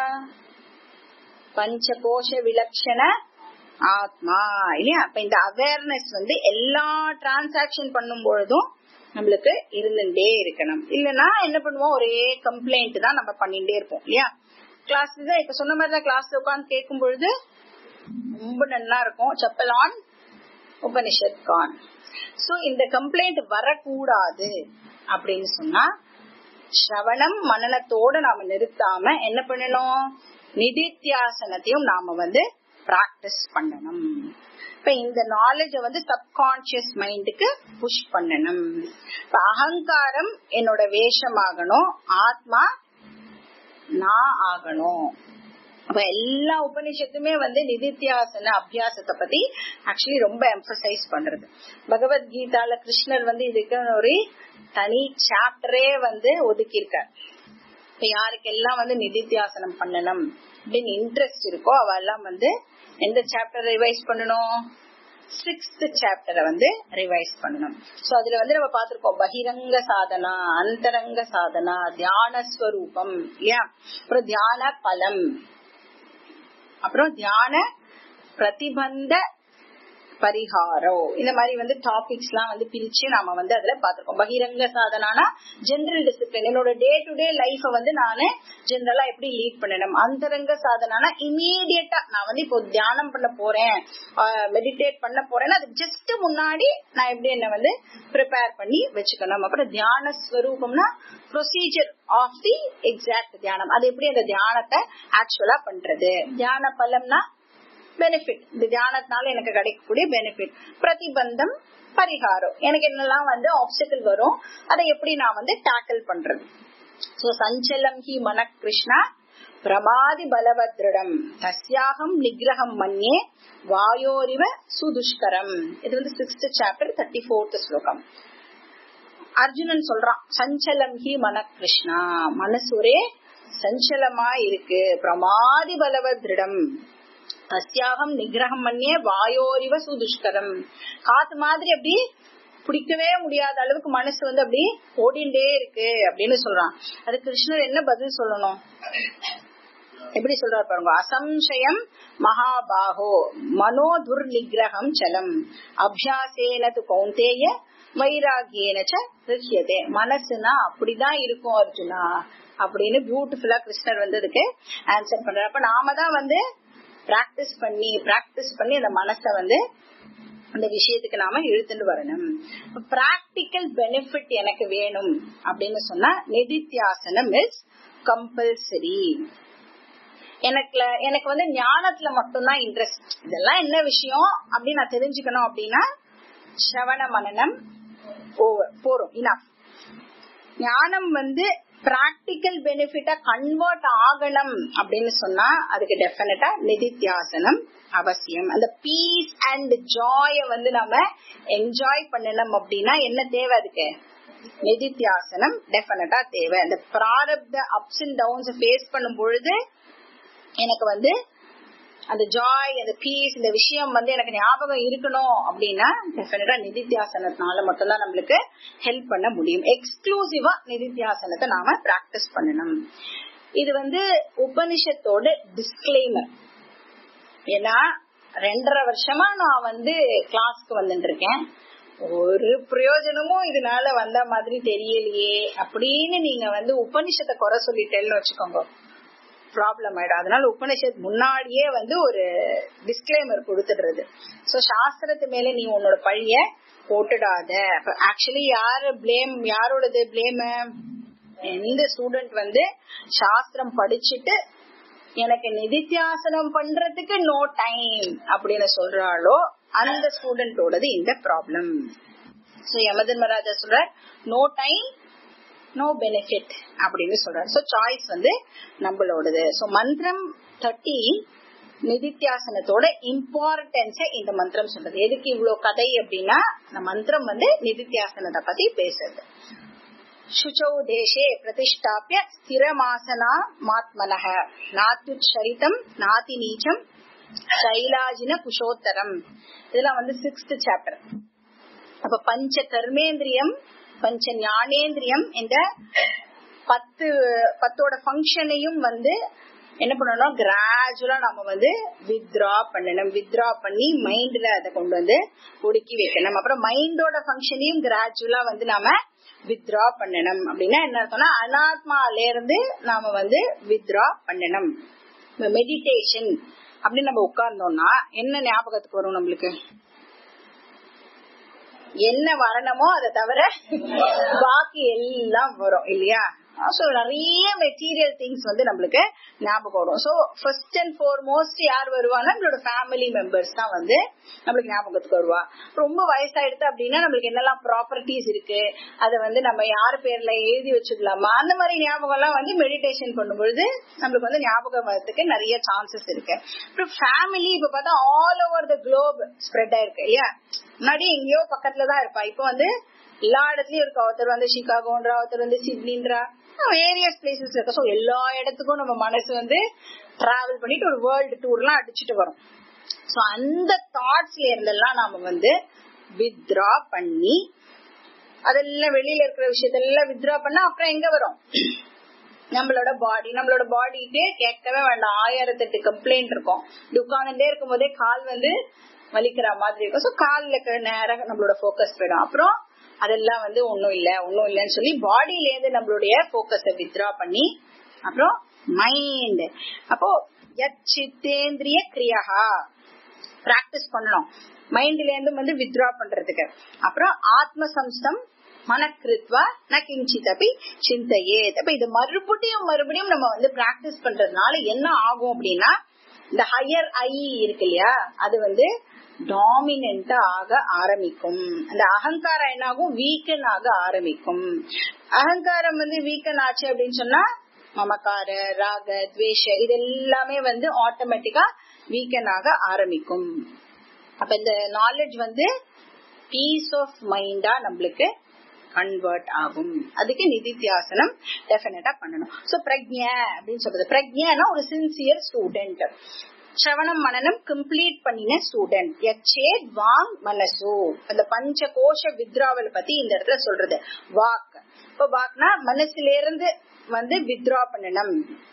பஞ்சகோஷ விலட்சண ஆத்மா இல்லையா அப்ப இந்த அவேர்னஸ் வந்து எல்லா டிரான்சாக்சன் பண்ணும் பொழுதும் நம்மளுக்கு இருந்துட்டே இருக்கணும் இல்லைன்னா என்ன பண்ணுவோம் ஒரே கம்ப்ளைண்ட் தான் நம்ம பண்ணிட்டே இருப்போம் இல்லையா கிளாஸ் தான் இப்ப சொன்ன மாதிரி தான் கிளாஸ்ல உட்காந்து கேட்கும் பொழுது ரொம்ப நல்லா இருக்கும் செப்பல் ஆன் உபனிஷத் கான் சோ இந்த கம்ப்ளைண்ட் வரக்கூடாது அப்படின்னு சொன்னா ஸ்ரவணம் மனநத்தோட நாம நிறுத்தாம என்ன பண்ணணும் நிதித்தியாசனத்தையும் நாம வந்து பிராக்டிஸ் பண்ணணும் இப்ப இந்த நாலேஜ வந்து சப்கான்சியஸ் மைண்டுக்கு புஷ் பண்ணணும் இப்ப அகங்காரம் என்னோட வேஷமாகணும் ஆத்மா நான் ஆகணும் அப்ப எல்லா உபனிஷத்துமே வந்து நிதித்தியாசன அபியாசத்தை பத்தி ஆக்சுவலி ரொம்ப எம்பசைஸ் பண்றது பகவத்கீதால கிருஷ்ணர் வந்து இதுக்கு ஒரு தனி சாப்டரே வந்து ஒதுக்கி இருக்கார் இப்ப யாருக்கெல்லாம் வந்து நிதித்தியாசனம் பண்ணணும் அப்படின்னு இன்ட்ரெஸ்ட் இருக்கோ அவெல்லாம் வந்து எந்த சாப்டர் ரிவைஸ் பண்ணணும் சிக்ஸ்த் சாப்டரை வந்து ரிவைஸ் பண்ணணும் சோ அதுல வந்து நம்ம பாத்திருக்கோம் பகிரங்க சாதனா அந்தரங்க சாதனா தியான ஸ்வரூபம் இல்லையா அப்புறம் தியான பலம் அப்புறம் தியான பிரதிபந்த பரிகாரம் இந்த மாதிரி வந்து டாபிக்ஸ் எல்லாம் வந்து பிரிச்சு நாம வந்து அதுல பாத்திருக்கோம் பகிரங்க சாதனானா ஜெனரல் டிசிப்ளின் என்னோட டே டு டே லைஃப வந்து நானு ஜெனரலா எப்படி லீட் பண்ணணும் அந்தரங்க சாதனானா இமீடியட்டா நான் வந்து இப்போ தியானம் பண்ண போறேன் மெடிடேட் பண்ண போறேன்னா அது ஜஸ்ட் முன்னாடி நான் எப்படி என்ன வந்து ப்ரிப்பேர் பண்ணி வச்சுக்கணும் அப்புறம் தியான ஸ்வரூபம்னா ப்ரொசீஜர் ஆஃப் தி எக்ஸாக்ட் தியானம் அது எப்படி அந்த தியானத்தை ஆக்சுவலா பண்றது தியான பலம்னா பெனிஃபிட் இந்த தியானத்தினால எனக்கு கிடைக்கக்கூடிய பெனிஃபிட் பிரதிபந்தம் பரிகாரம் எனக்கு என்னெல்லாம் வந்து ஆப்ஸ்டிக்கல் வரும் அதை எப்படி நான் வந்து டேக்கிள் பண்றது சோ சஞ்சலம் ஹி மன கிருஷ்ணா பிரமாதி பலவத்ரிடம் தஸ்யாகம் நிகிரகம் மன்யே வாயோரிவ சுதுஷ்கரம் இது வந்து சிக்ஸ்த் சாப்டர் தேர்ட்டி ஃபோர்த் ஸ்லோகம் அர்ஜுனன் சொல்றான் சஞ்சலம் ஹி மன கிருஷ்ணா மனசு ஒரே சஞ்சலமா இருக்கு பிரமாதி பலவத்ரிடம் தஸ்யாகம் நிகிரகம் பண்ணியே வாயோரிவ சுதுஷ்கரம் காத்து மாதிரி அப்படி பிடிக்கவே முடியாத அளவுக்கு மனசு வந்து அப்படி ஓடிண்டே இருக்கு அப்படின்னு சொல்றான் அது கிருஷ்ணர் என்ன பதில் சொல்லணும் எப்படி சொல்றாரு பாருங்க அசம்சயம் மகாபாகோ மனோ துர்நிகிரகம் சலம் அபியாசேன து கௌந்தேய வைராகியன ரிஹியதே மனசுனா அப்படிதான் இருக்கும் அர்ஜுனா அப்படின்னு பியூட்டிஃபுல்லா கிருஷ்ணர் வந்து அதுக்கு ஆன்சர் பண்றாரு அப்ப நாம தான் வந்து பிராக்டிஸ் பண்ணி பிராக்டிஸ் பண்ணி அந்த மனசை வந்து அந்த விஷயத்துக்கு நாம இழுத்துட்டு வரணும் பிராக்டிக்கல் பெனிஃபிட் எனக்கு வேணும் அப்படின்னு சொன்னா நிதித்தியாசனம் இஸ் கம்பல்சரி எனக்கு எனக்கு வந்து ஞானத்துல மட்டும்தான் இன்ட்ரெஸ்ட் இதெல்லாம் என்ன விஷயம் அப்படின்னு நான் தெரிஞ்சுக்கணும் அப்படின்னா சிரவண மனநம் ஓவர் போறோம் இனஃப் ஞானம் வந்து பிராக்டிக்கல் பெனிஃபிட்டா கன்வெர்ட் ஆகணும் அப்படின்னு சொன்னா அதுக்கு டெபினட்டா நிதித்தியாசனம் அவசியம் அந்த பீஸ் அண்ட் ஜாய வந்து நாம என்ஜாய் பண்ணணும் அப்படின்னா என்ன தேவை அதுக்கு நிதித்தியாசனம் டெபினட்டா தேவை அந்த பிராரப்த அப்ஸ் அண்ட் டவுன்ஸ் ஃபேஸ் பண்ணும் பொழுது எனக்கு வந்து அந்த ஜாய் அந்த பீஸ் இந்த விஷயம் வந்து எனக்கு ஞாபகம் இருக்கணும் அப்படின்னா டெஃபினட்டா நிதித்தியாசனத்தினால மட்டும்தான் நம்மளுக்கு ஹெல்ப் பண்ண முடியும் எக்ஸ்க்ளூசிவா நிதித்தியாசனத்தை நாம பிராக்டிஸ் பண்ணணும் இது வந்து உபனிஷத்தோட டிஸ்கிளைமர் ஏன்னா ரெண்டரை வருஷமா நான் வந்து கிளாஸ்க்கு வந்துட்டு இருக்கேன் ஒரு பிரயோஜனமும் இதனால வந்த மாதிரி தெரியலையே அப்படின்னு நீங்க வந்து உபனிஷத்தை குறை சொல்லிட்டேன்னு வச்சுக்கோங்க ப்ராப்ளம் ஆயிடும் அதனால உபனிஷத் முன்னாடியே வந்து ஒரு டிஸ்கிளைமர் கொடுத்துடுறது சோ சாஸ்திரத்து மேல நீ உன்னோட பழிய போட்டுடாத ஆக்சுவலி யாரு பிளேம் யாரோடது பிளேம் எந்த ஸ்டூடெண்ட் வந்து சாஸ்திரம் படிச்சுட்டு எனக்கு நிதித்தியாசனம் பண்றதுக்கு நோ டைம் அப்படின்னு சொல்றாளோ அந்த ஸ்டூடெண்டோடது இந்த ப்ராப்ளம் சோ யமதர்மராஜா சொல்ற நோ டைம் நோ பெனிஃபிட் அப்படின்னு சொல்றாரு சோ சாய்ஸ் வந்து நம்மளோடது சோ மந்திரம் தேர்ட்டி நிதித்தியாசனத்தோட இம்பார்ட்டன்ஸ இந்த மந்திரம் சொல்றது எதுக்கு இவ்வளவு கதை அப்படின்னா இந்த மந்திரம் வந்து நிதித்தியாசனத்தை பத்தி பேசுறது शुचौ देशे प्रतिष्ठाप्य स्थिरमासना मात्मनः नात्युच्छरितम् नाति நீச்சம் சைலாஜின குஷோத்தரம் இதெல்லாம் வந்து சிக்ஸ்த் சாப்டர் அப்ப பஞ்ச கர்மேந்திரியம் பஞ்ச ஞானேந்திரியம் இந்த பத்து பத்தோட ஃபங்க்ஷனையும் வந்து என்ன பண்ணணும் கிராஜுவலா நம்ம வந்து வித்ரா பண்ணணும் வித்ரா பண்ணி மைண்ட்ல அதை கொண்டு வந்து ஒடுக்கி வைக்கணும் அப்புறம் மைண்டோட ஃபங்க்ஷனையும் கிராஜுவலா வந்து நாம வித்ரா பண்ணணும் அப்படின்னா என்ன அர்த்தம்னா அனாத்மால இருந்து நாம வந்து வித்ரா பண்ணணும் மெடிடேஷன் அப்படின்னு நம்ம உட்கார்ந்தோம்னா என்ன ஞாபகத்துக்கு வரும் நம்மளுக்கு என்ன வரணுமோ அதை தவிர பாக்கி எல்லாம் வரும் இல்லையா சோ நிறைய மெட்டீரியல் திங்ஸ் வந்து நம்மளுக்கு ஞாபகம் வரும் சோ ஃபர்ஸ்ட் அண்ட் ஃபோர்மோஸ்ட் யார் வருவாங்க நம்மளோட ஃபேமிலி மெம்பர்ஸ் தான் வந்து நம்மளுக்கு ஞாபகத்துக்கு வருவா ரொம்ப வயசாயிடுது அப்படின்னா நம்மளுக்கு என்னெல்லாம் ப்ராப்பர்ட்டிஸ் இருக்கு அதை வந்து நம்ம யார் பேர்ல எழுதி வச்சுக்கலாமா அந்த மாதிரி ஞாபகம் எல்லாம் வந்து மெடிடேஷன் பண்ணும்பொழுது நம்மளுக்கு வந்து ஞாபகம் வரதுக்கு நிறைய சான்சஸ் இருக்கு அப்புறம் ஃபேமிலி இப்ப பார்த்தா all over the globe spread ஆயிருக்கு இல்லையா முன்னாடி எங்கேயோ பக்கத்துல தான் இருப்பா இப்போ வந்து எல்லா இடத்துலயும் இருக்கு ஒருத்தர் வந்து சிகாகோன்றா ஒருத்தர் வந்து சிட்னின்றா வேரியஸ் பிளேசஸ் இருக்கு ஸோ எல்லா இடத்துக்கும் நம்ம மனசு வந்து டிராவல் பண்ணிட்டு ஒரு வேர்ல்டு டூர்லாம் அடிச்சுட்டு வரும் ஸோ அந்த தாட்ஸ்ல இருந்தெல்லாம் நாம வந்து வித்ரா பண்ணி அதெல்லாம் வெளியில இருக்கிற விஷயத்தெல்லாம் வித்ரா பண்ணா அப்புறம் எங்க வரும் நம்மளோட பாடி நம்மளோட பாடிக்கே கேட்கவே வேண்டாம் ஆயிரத்தெட்டு கம்ப்ளைண்ட் இருக்கும் இப்படி உட்காந்துட்டே இருக்கும் போதே கால் வந்து வலிக்கிற மாதிரி இருக்கும் ஸோ காலில் இருக்கிற நேரம் நம்மளோட ஃபோக்கஸ் போயிடும் அப்புறம் அதெல்லாம் வந்து ஒன்னும் இல்ல ஒன்னும் இல்லைன்னு சொல்லி பாடியில இருந்து நம்மளுடைய போக்கஸ வித்ரா பண்ணி அப்புறம் மைண்ட் அப்போ யச்சித்தேந்திரிய கிரியா பிராக்டிஸ் பண்ணணும் மைண்ட்ல இருந்து வந்து வித்ரா பண்றதுக்கு அப்புறம் ஆத்ம சம்ஸ்தம் மனக்கிருத்வா ந கிஞ்சித் அப்படி சிந்தையே அப்ப இது மறுபடியும் மறுபடியும் நம்ம வந்து பிராக்டிஸ் பண்றதுனால என்ன ஆகும் அப்படின்னா இந்த ஹையர் ஐ இருக்கு இல்லையா அது வந்து டாமினண்டா ஆக ஆரம்பிக்கும் அந்த அகங்காரம் என்னாகும் வீக்கன் ஆக ஆரம்பிக்கும் அகங்காரம் வந்து வீக்கன் ஆச்சு அப்படின்னு சொன்னா மமக்கார ராக துவேஷ இது எல்லாமே வந்து ஆட்டோமேட்டிக்கா வீக்கன் ஆக ஆரம்பிக்கும் அப்ப இந்த நாலேஜ் வந்து பீஸ் ஆஃப் மைண்டா நம்மளுக்கு கன்வெர்ட் ஆகும் அதுக்கு நிதித்தியாசனம் டெபினட்டா பண்ணணும் சோ பிரக்ஞ அப்படின்னு சொல்றது பிரக்ஞனா ஒரு சின்சியர் ஸ்டூடெண்ட் சிரவணம் மனநம் கம்ப்ளீட் பண்ணின ஸ்டூடெண்ட் யச்சேத் வாங் மனசு அந்த பஞ்ச கோஷ வித்ராவல் பத்தி இந்த இடத்துல சொல்றது வாக் இப்ப வாக்னா மனசுல இருந்து வந்து வித்ரா பண்ணணும்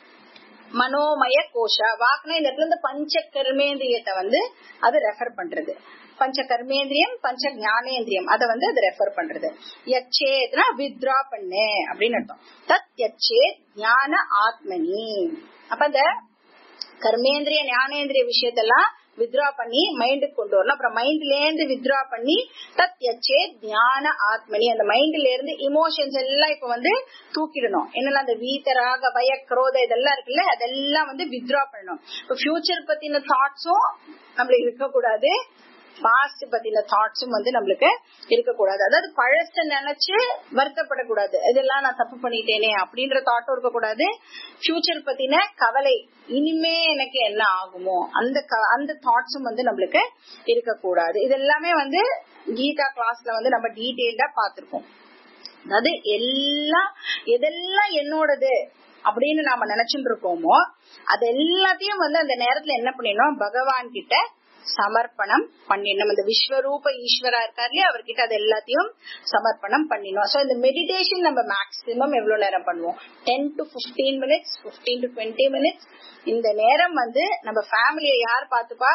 மனோமய கோஷா வாக்னா இந்த இடத்துல இருந்து பஞ்ச கர்மேந்திரியத்தை வந்து அது ரெஃபர் பண்றது பஞ்ச கர்மேந்திரியம் பஞ்ச ஞானேந்திரியம் அதை வந்து அது ரெஃபர் பண்றது யச்சேத்னா வித்ரா பண்ணு அப்படின்னு அர்த்தம் தத் யச்சேத் ஞான ஆத்மனி அப்ப அந்த கர்மேந்திரிய ஞானேந்திரிய விஷயத்தெல்லாம் வித்ரா பண்ணி மைண்டுக்கு கொண்டு வரணும் அப்புறம் மைண்ட்ல இருந்து வித்ரா பண்ணி தத் யச்சே தியான ஆத்மனி அந்த மைண்ட்ல இருந்து இமோஷன்ஸ் எல்லாம் இப்ப வந்து தூக்கிடணும் என்னெல்லாம் அந்த வீத்தராக பய குரோத இதெல்லாம் இருக்குல்ல அதெல்லாம் வந்து வித்ரா பண்ணணும் இப்ப ஃபியூச்சர் பத்தின தாட்ஸும் நம்மளுக்கு இருக்க கூடாது பாஸ்ட் பத்தின தாட்ஸும் வந்து நம்மளுக்கு இருக்கக்கூடாது அதாவது பழச நினைச்சு வருத்தப்படக்கூடாது இதெல்லாம் நான் தப்பு பண்ணிட்டேனே அப்படின்ற தாட்டும் இருக்கக்கூடாது ஃபியூச்சர் பத்தின கவலை இனிமே எனக்கு என்ன ஆகுமோ அந்த அந்த தாட்ஸும் வந்து நம்மளுக்கு இருக்கக்கூடாது இது எல்லாமே வந்து கீதா கிளாஸ்ல வந்து நம்ம டீட்டெயில்டா பாத்திருக்கோம் அதாவது எல்லாம் எதெல்லாம் என்னோடது அப்படின்னு நாம நினைச்சுட்டு இருக்கோமோ அது எல்லாத்தையும் வந்து அந்த நேரத்துல என்ன பண்ணிடணும் பகவான் கிட்ட சமர்ப்பணம் பண்ணிடணும் இந்த விஸ்வரூப ஈஸ்வரா இருக்கார் இல்லையா அவர்கிட்ட அது எல்லாத்தையும் சமர்ப்பணம் பண்ணிடணும் சோ இந்த மெடிடேஷன் நம்ம மேக்சிமம் எவ்வளவு நேரம் பண்ணுவோம் ten to fifteen minutes fifteen to twenty minutes இந்த நேரம் வந்து நம்ம ஃபேமிலியை யார் பாத்துப்பா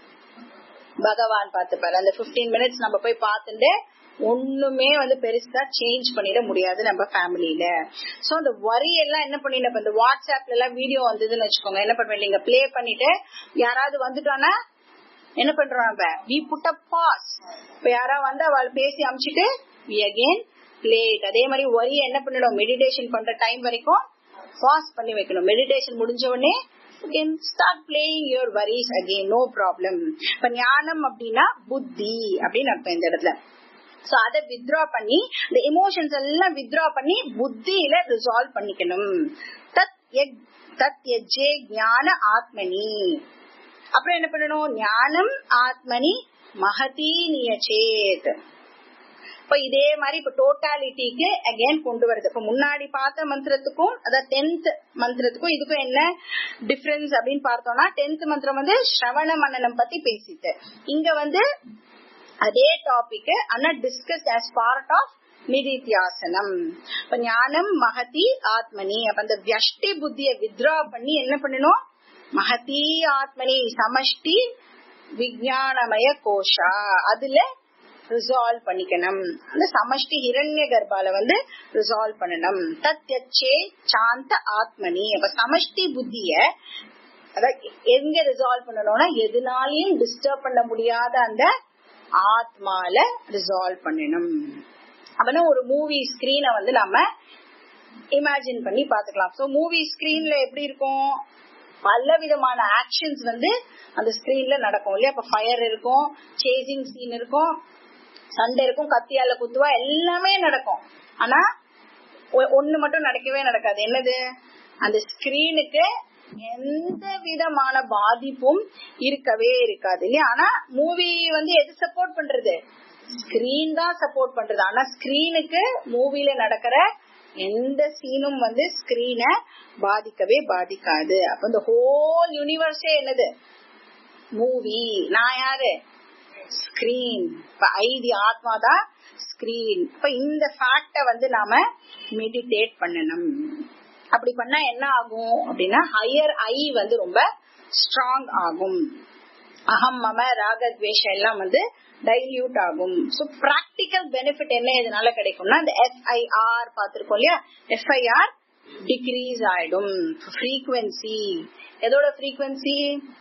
பகவான் பாத்துப்பாரு அந்த பிப்டீன் மினிட்ஸ் நம்ம போய் பார்த்துட்டு ஒண்ணுமே வந்து பெருசா சேஞ்ச் பண்ணிட முடியாது நம்ம ஃபேமிலியில சோ அந்த வரி எல்லாம் என்ன பண்ணிட இந்த வாட்ஸ்அப்ல எல்லாம் வீடியோ வந்ததுன்னு வச்சுக்கோங்க என்ன பண்ணுவேன் நீங்க பிளே பண்ணிட்டு யாராவது வந்துட்டோன்னா என்ன பண்றோம் நம்ம வி புட் அ பாஸ் இப்ப யாராவது வந்து அவள் பேசி அமிச்சிட்டு வி அகெயின் பிளேட் அதே மாதிரி வரி என்ன பண்ணிடும் மெடிடேஷன் பண்ற டைம் வரைக்கும் பாஸ் பண்ணி வைக்கணும் மெடிடேஷன் முடிஞ்ச உடனே again start playing your worries again no problem இப்ப ஞானம் அப்படின்னா புத்தி அப்படின்னு அர்த்தம் இந்த இடத்துல சோ அதை வித்ரா பண்ணி இந்த எமோஷன்ஸ் எல்லாம் வித்ரா பண்ணி புத்தியில ரிசால்வ் பண்ணிக்கணும் தத் தத் எஜ்ஜே ஞான ஆத்மனி அப்புறம் என்ன பண்ணணும் ஞானம் ஆத்மனி மகதி நியச்சேத் இப்ப இதே மாதிரி இப்ப டோட்டாலிட்டிக்கு அகைன் கொண்டு வருது இப்ப முன்னாடி பார்த்த மந்திரத்துக்கும் அதாவது டென்த் மந்திரத்துக்கும் இதுக்கும் என்ன டிஃபரன்ஸ் அப்படின்னு பார்த்தோம்னா டென்த் மந்திரம் வந்து ஸ்ரவண மன்னனம் பத்தி பேசிட்டு இங்க வந்து அதே டாபிக் ஆனா டிஸ்கஸ் ஆஸ் பார்ட் ஆஃப் நிதித்தியாசனம் இப்ப ஞானம் மகதி ஆத்மனி அப்ப அந்த வியஷ்டி புத்திய வித்ரா பண்ணி என்ன பண்ணணும் மகதி ஆத்மனி சமஷ்டி விஜயானமய கோஷா அதுல ரிசால்வ் பண்ணிக்கணும் அந்த சமஷ்டி ஹிரண்ய கர்ப்பால வந்து ரிசால்வ் பண்ணணும் தத்யச்சே சாந்த ஆத்மனி அப்ப சமஷ்டி புத்திய அதாவது எங்க ரிசால்வ் பண்ணணும்னா எதுனாலையும் டிஸ்டர்ப் பண்ண முடியாத அந்த ஆத்மால ரிசால்வ் பண்ணணும் அப்பனா ஒரு மூவி ஸ்கிரீனை வந்து நம்ம இமேஜின் பண்ணி பாத்துக்கலாம் சோ மூவி ஸ்கிரீன்ல எப்படி இருக்கும் பல விதமான ஆக்ஷன்ஸ் வந்து அந்த ஸ்கிரீன்ல நடக்கும் இல்லையா இப்ப ஃபயர் இருக்கும் சேசிங் சீன் இருக்கும் சண்டை இருக்கும் கத்தியால குத்துவா எல்லாமே நடக்கும் ஆனா ஒண்ணு மட்டும் நடக்கவே நடக்காது என்னது அந்த ஸ்கிரீனுக்கு எந்த விதமான பாதிப்பும் இருக்கவே இருக்காது இல்லையா ஆனா மூவி வந்து எது சப்போர்ட் பண்றது ஸ்கிரீன் தான் சப்போர்ட் பண்றது ஆனா ஸ்கிரீனுக்கு மூவில நடக்கிற எந்த சீனும் வந்து ஸ்கிரீன பாதிக்கவே பாதிக்காது அப்ப இந்த ஹோல் யூனிவர்ஸே என்னது மூவி நான் யாரு ஸ்கிரீன் இப்ப ஐதி ஆத்மா தான் ஸ்கிரீன் இப்ப இந்த ஃபேக்ட வந்து நாம மெடிடேட் பண்ணணும் அப்படி பண்ணா என்ன ஆகும் அப்படின்னா ஹையர் ஐ வந்து ரொம்ப ஸ்ட்ராங் ஆகும் அகம் மம ராகத்வேஷம் எல்லாம் வந்து டைல்யூட் ஆகும் சோ பிராக்டிக்கல் பெனிஃபிட் என்ன இதனால கிடைக்கும்னா இந்த எஃப்ஐஆர் பாத்திருக்கோம் இல்லையா எஃப்ஐஆர் டிக்ரீஸ் ஆயிடும் ஃப்ரீக்வன்சி எதோட ஃப்ரீக்வன்சி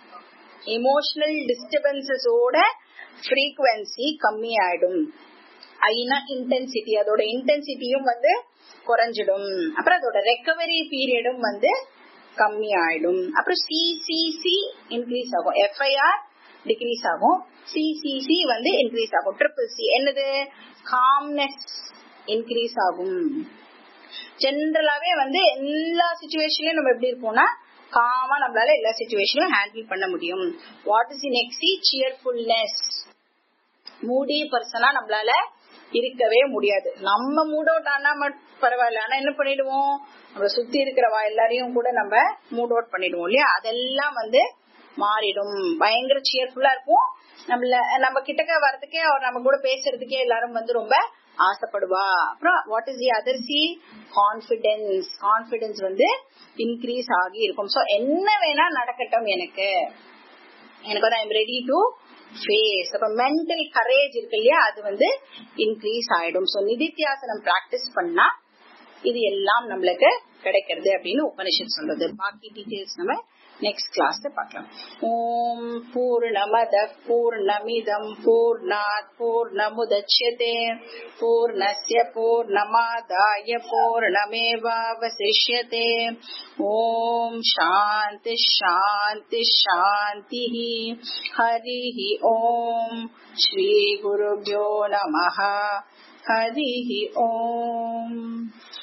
எமோஷனல் டிஸ்டர்பன்சஸோட ஃப்ரீக்வன்சி கம்மி ஆயிடும் ஐனா இன்டென்சிட்டி அதோட இன்டென்சிட்டியும் வந்து குறைஞ்சிடும் அப்புறம் அதோட ரெக்கவரி பீரியடும் வந்து கம்மி ஆயிடும் அப்புறம் சிசிசி இன்க்ரீஸ் ஆகும் எஃப்ஐஆர் டிக்ரீஸ் ஆகும் சிசிசி வந்து இன்க்ரீஸ் ஆகும் ட்ரிபிள் சி என்னது காம்னஸ் இன்க்ரீஸ் ஆகும் ஜென்ரலாவே வந்து எல்லா சுச்சுவேஷன்லயும் நம்ம எப்படி இருப்போம்னா காமா நம்மளால எல்லா சுச்சுவேஷனும் ஹேண்டில் பண்ண முடியும் வாட் இஸ் இன் எக்ஸி சியர்ஃபுல்னஸ் மூடி பர்சனா நம்மளால இருக்கவே முடியாது நம்ம மூட் அவுட் ஆனா பரவாயில்ல ஆனா என்ன பண்ணிடுவோம் நம்ம சுத்தி இருக்கிறவா எல்லாரையும் கூட நம்ம மூட் அவுட் பண்ணிடுவோம் இல்லையா அதெல்லாம் வந்து மாறிடும் பயங்கர சியர்ஃபுல்லா இருக்கும் நம்மள நம்ம கிட்டக்க வரதுக்கே அவர் நம்ம கூட பேசுறதுக்கே எல்லாரும் வந்து ரொம்ப ஆசைப்படுவா அப்புறம் what is the other C confidence confidence வந்து இன்க்ரீஸ் ஆகி இருக்கும் சோ என்ன வேணா நடக்கட்டும் எனக்கு எனக்கு வந்து ஐம் ரெடி டு ஃபேஸ் அப்ப மென்டல் கரேஜ் இருக்கு இல்லையா அது வந்து இன்க்ரீஸ் ஆயிடும் சோ நிதித்தியாசனம் பிராக்டிஸ் பண்ணா இது எல்லாம் நம்மளுக்கு கிடைக்கிறது அப்படின்னு உபனிஷத் சொல்றது பாக்கி டீடைல்ஸ் நம்ம நெக்ஸ்ட் கிளாஸ்ல பார்க்கலாம் ஓம் பூர்ணமத பூர்ணமிதம் பூர்ணாத் பூர்ணமுதட்சியதே பூர்ணஸ்ய பூர்ணமாதாய பூர்ணமேவாவசிஷ்யதே ஓம் சாந்தி சாந்தி சாந்தி ஹரி ஓம் ஸ்ரீ குருभ्यो நமः हरिः ओम्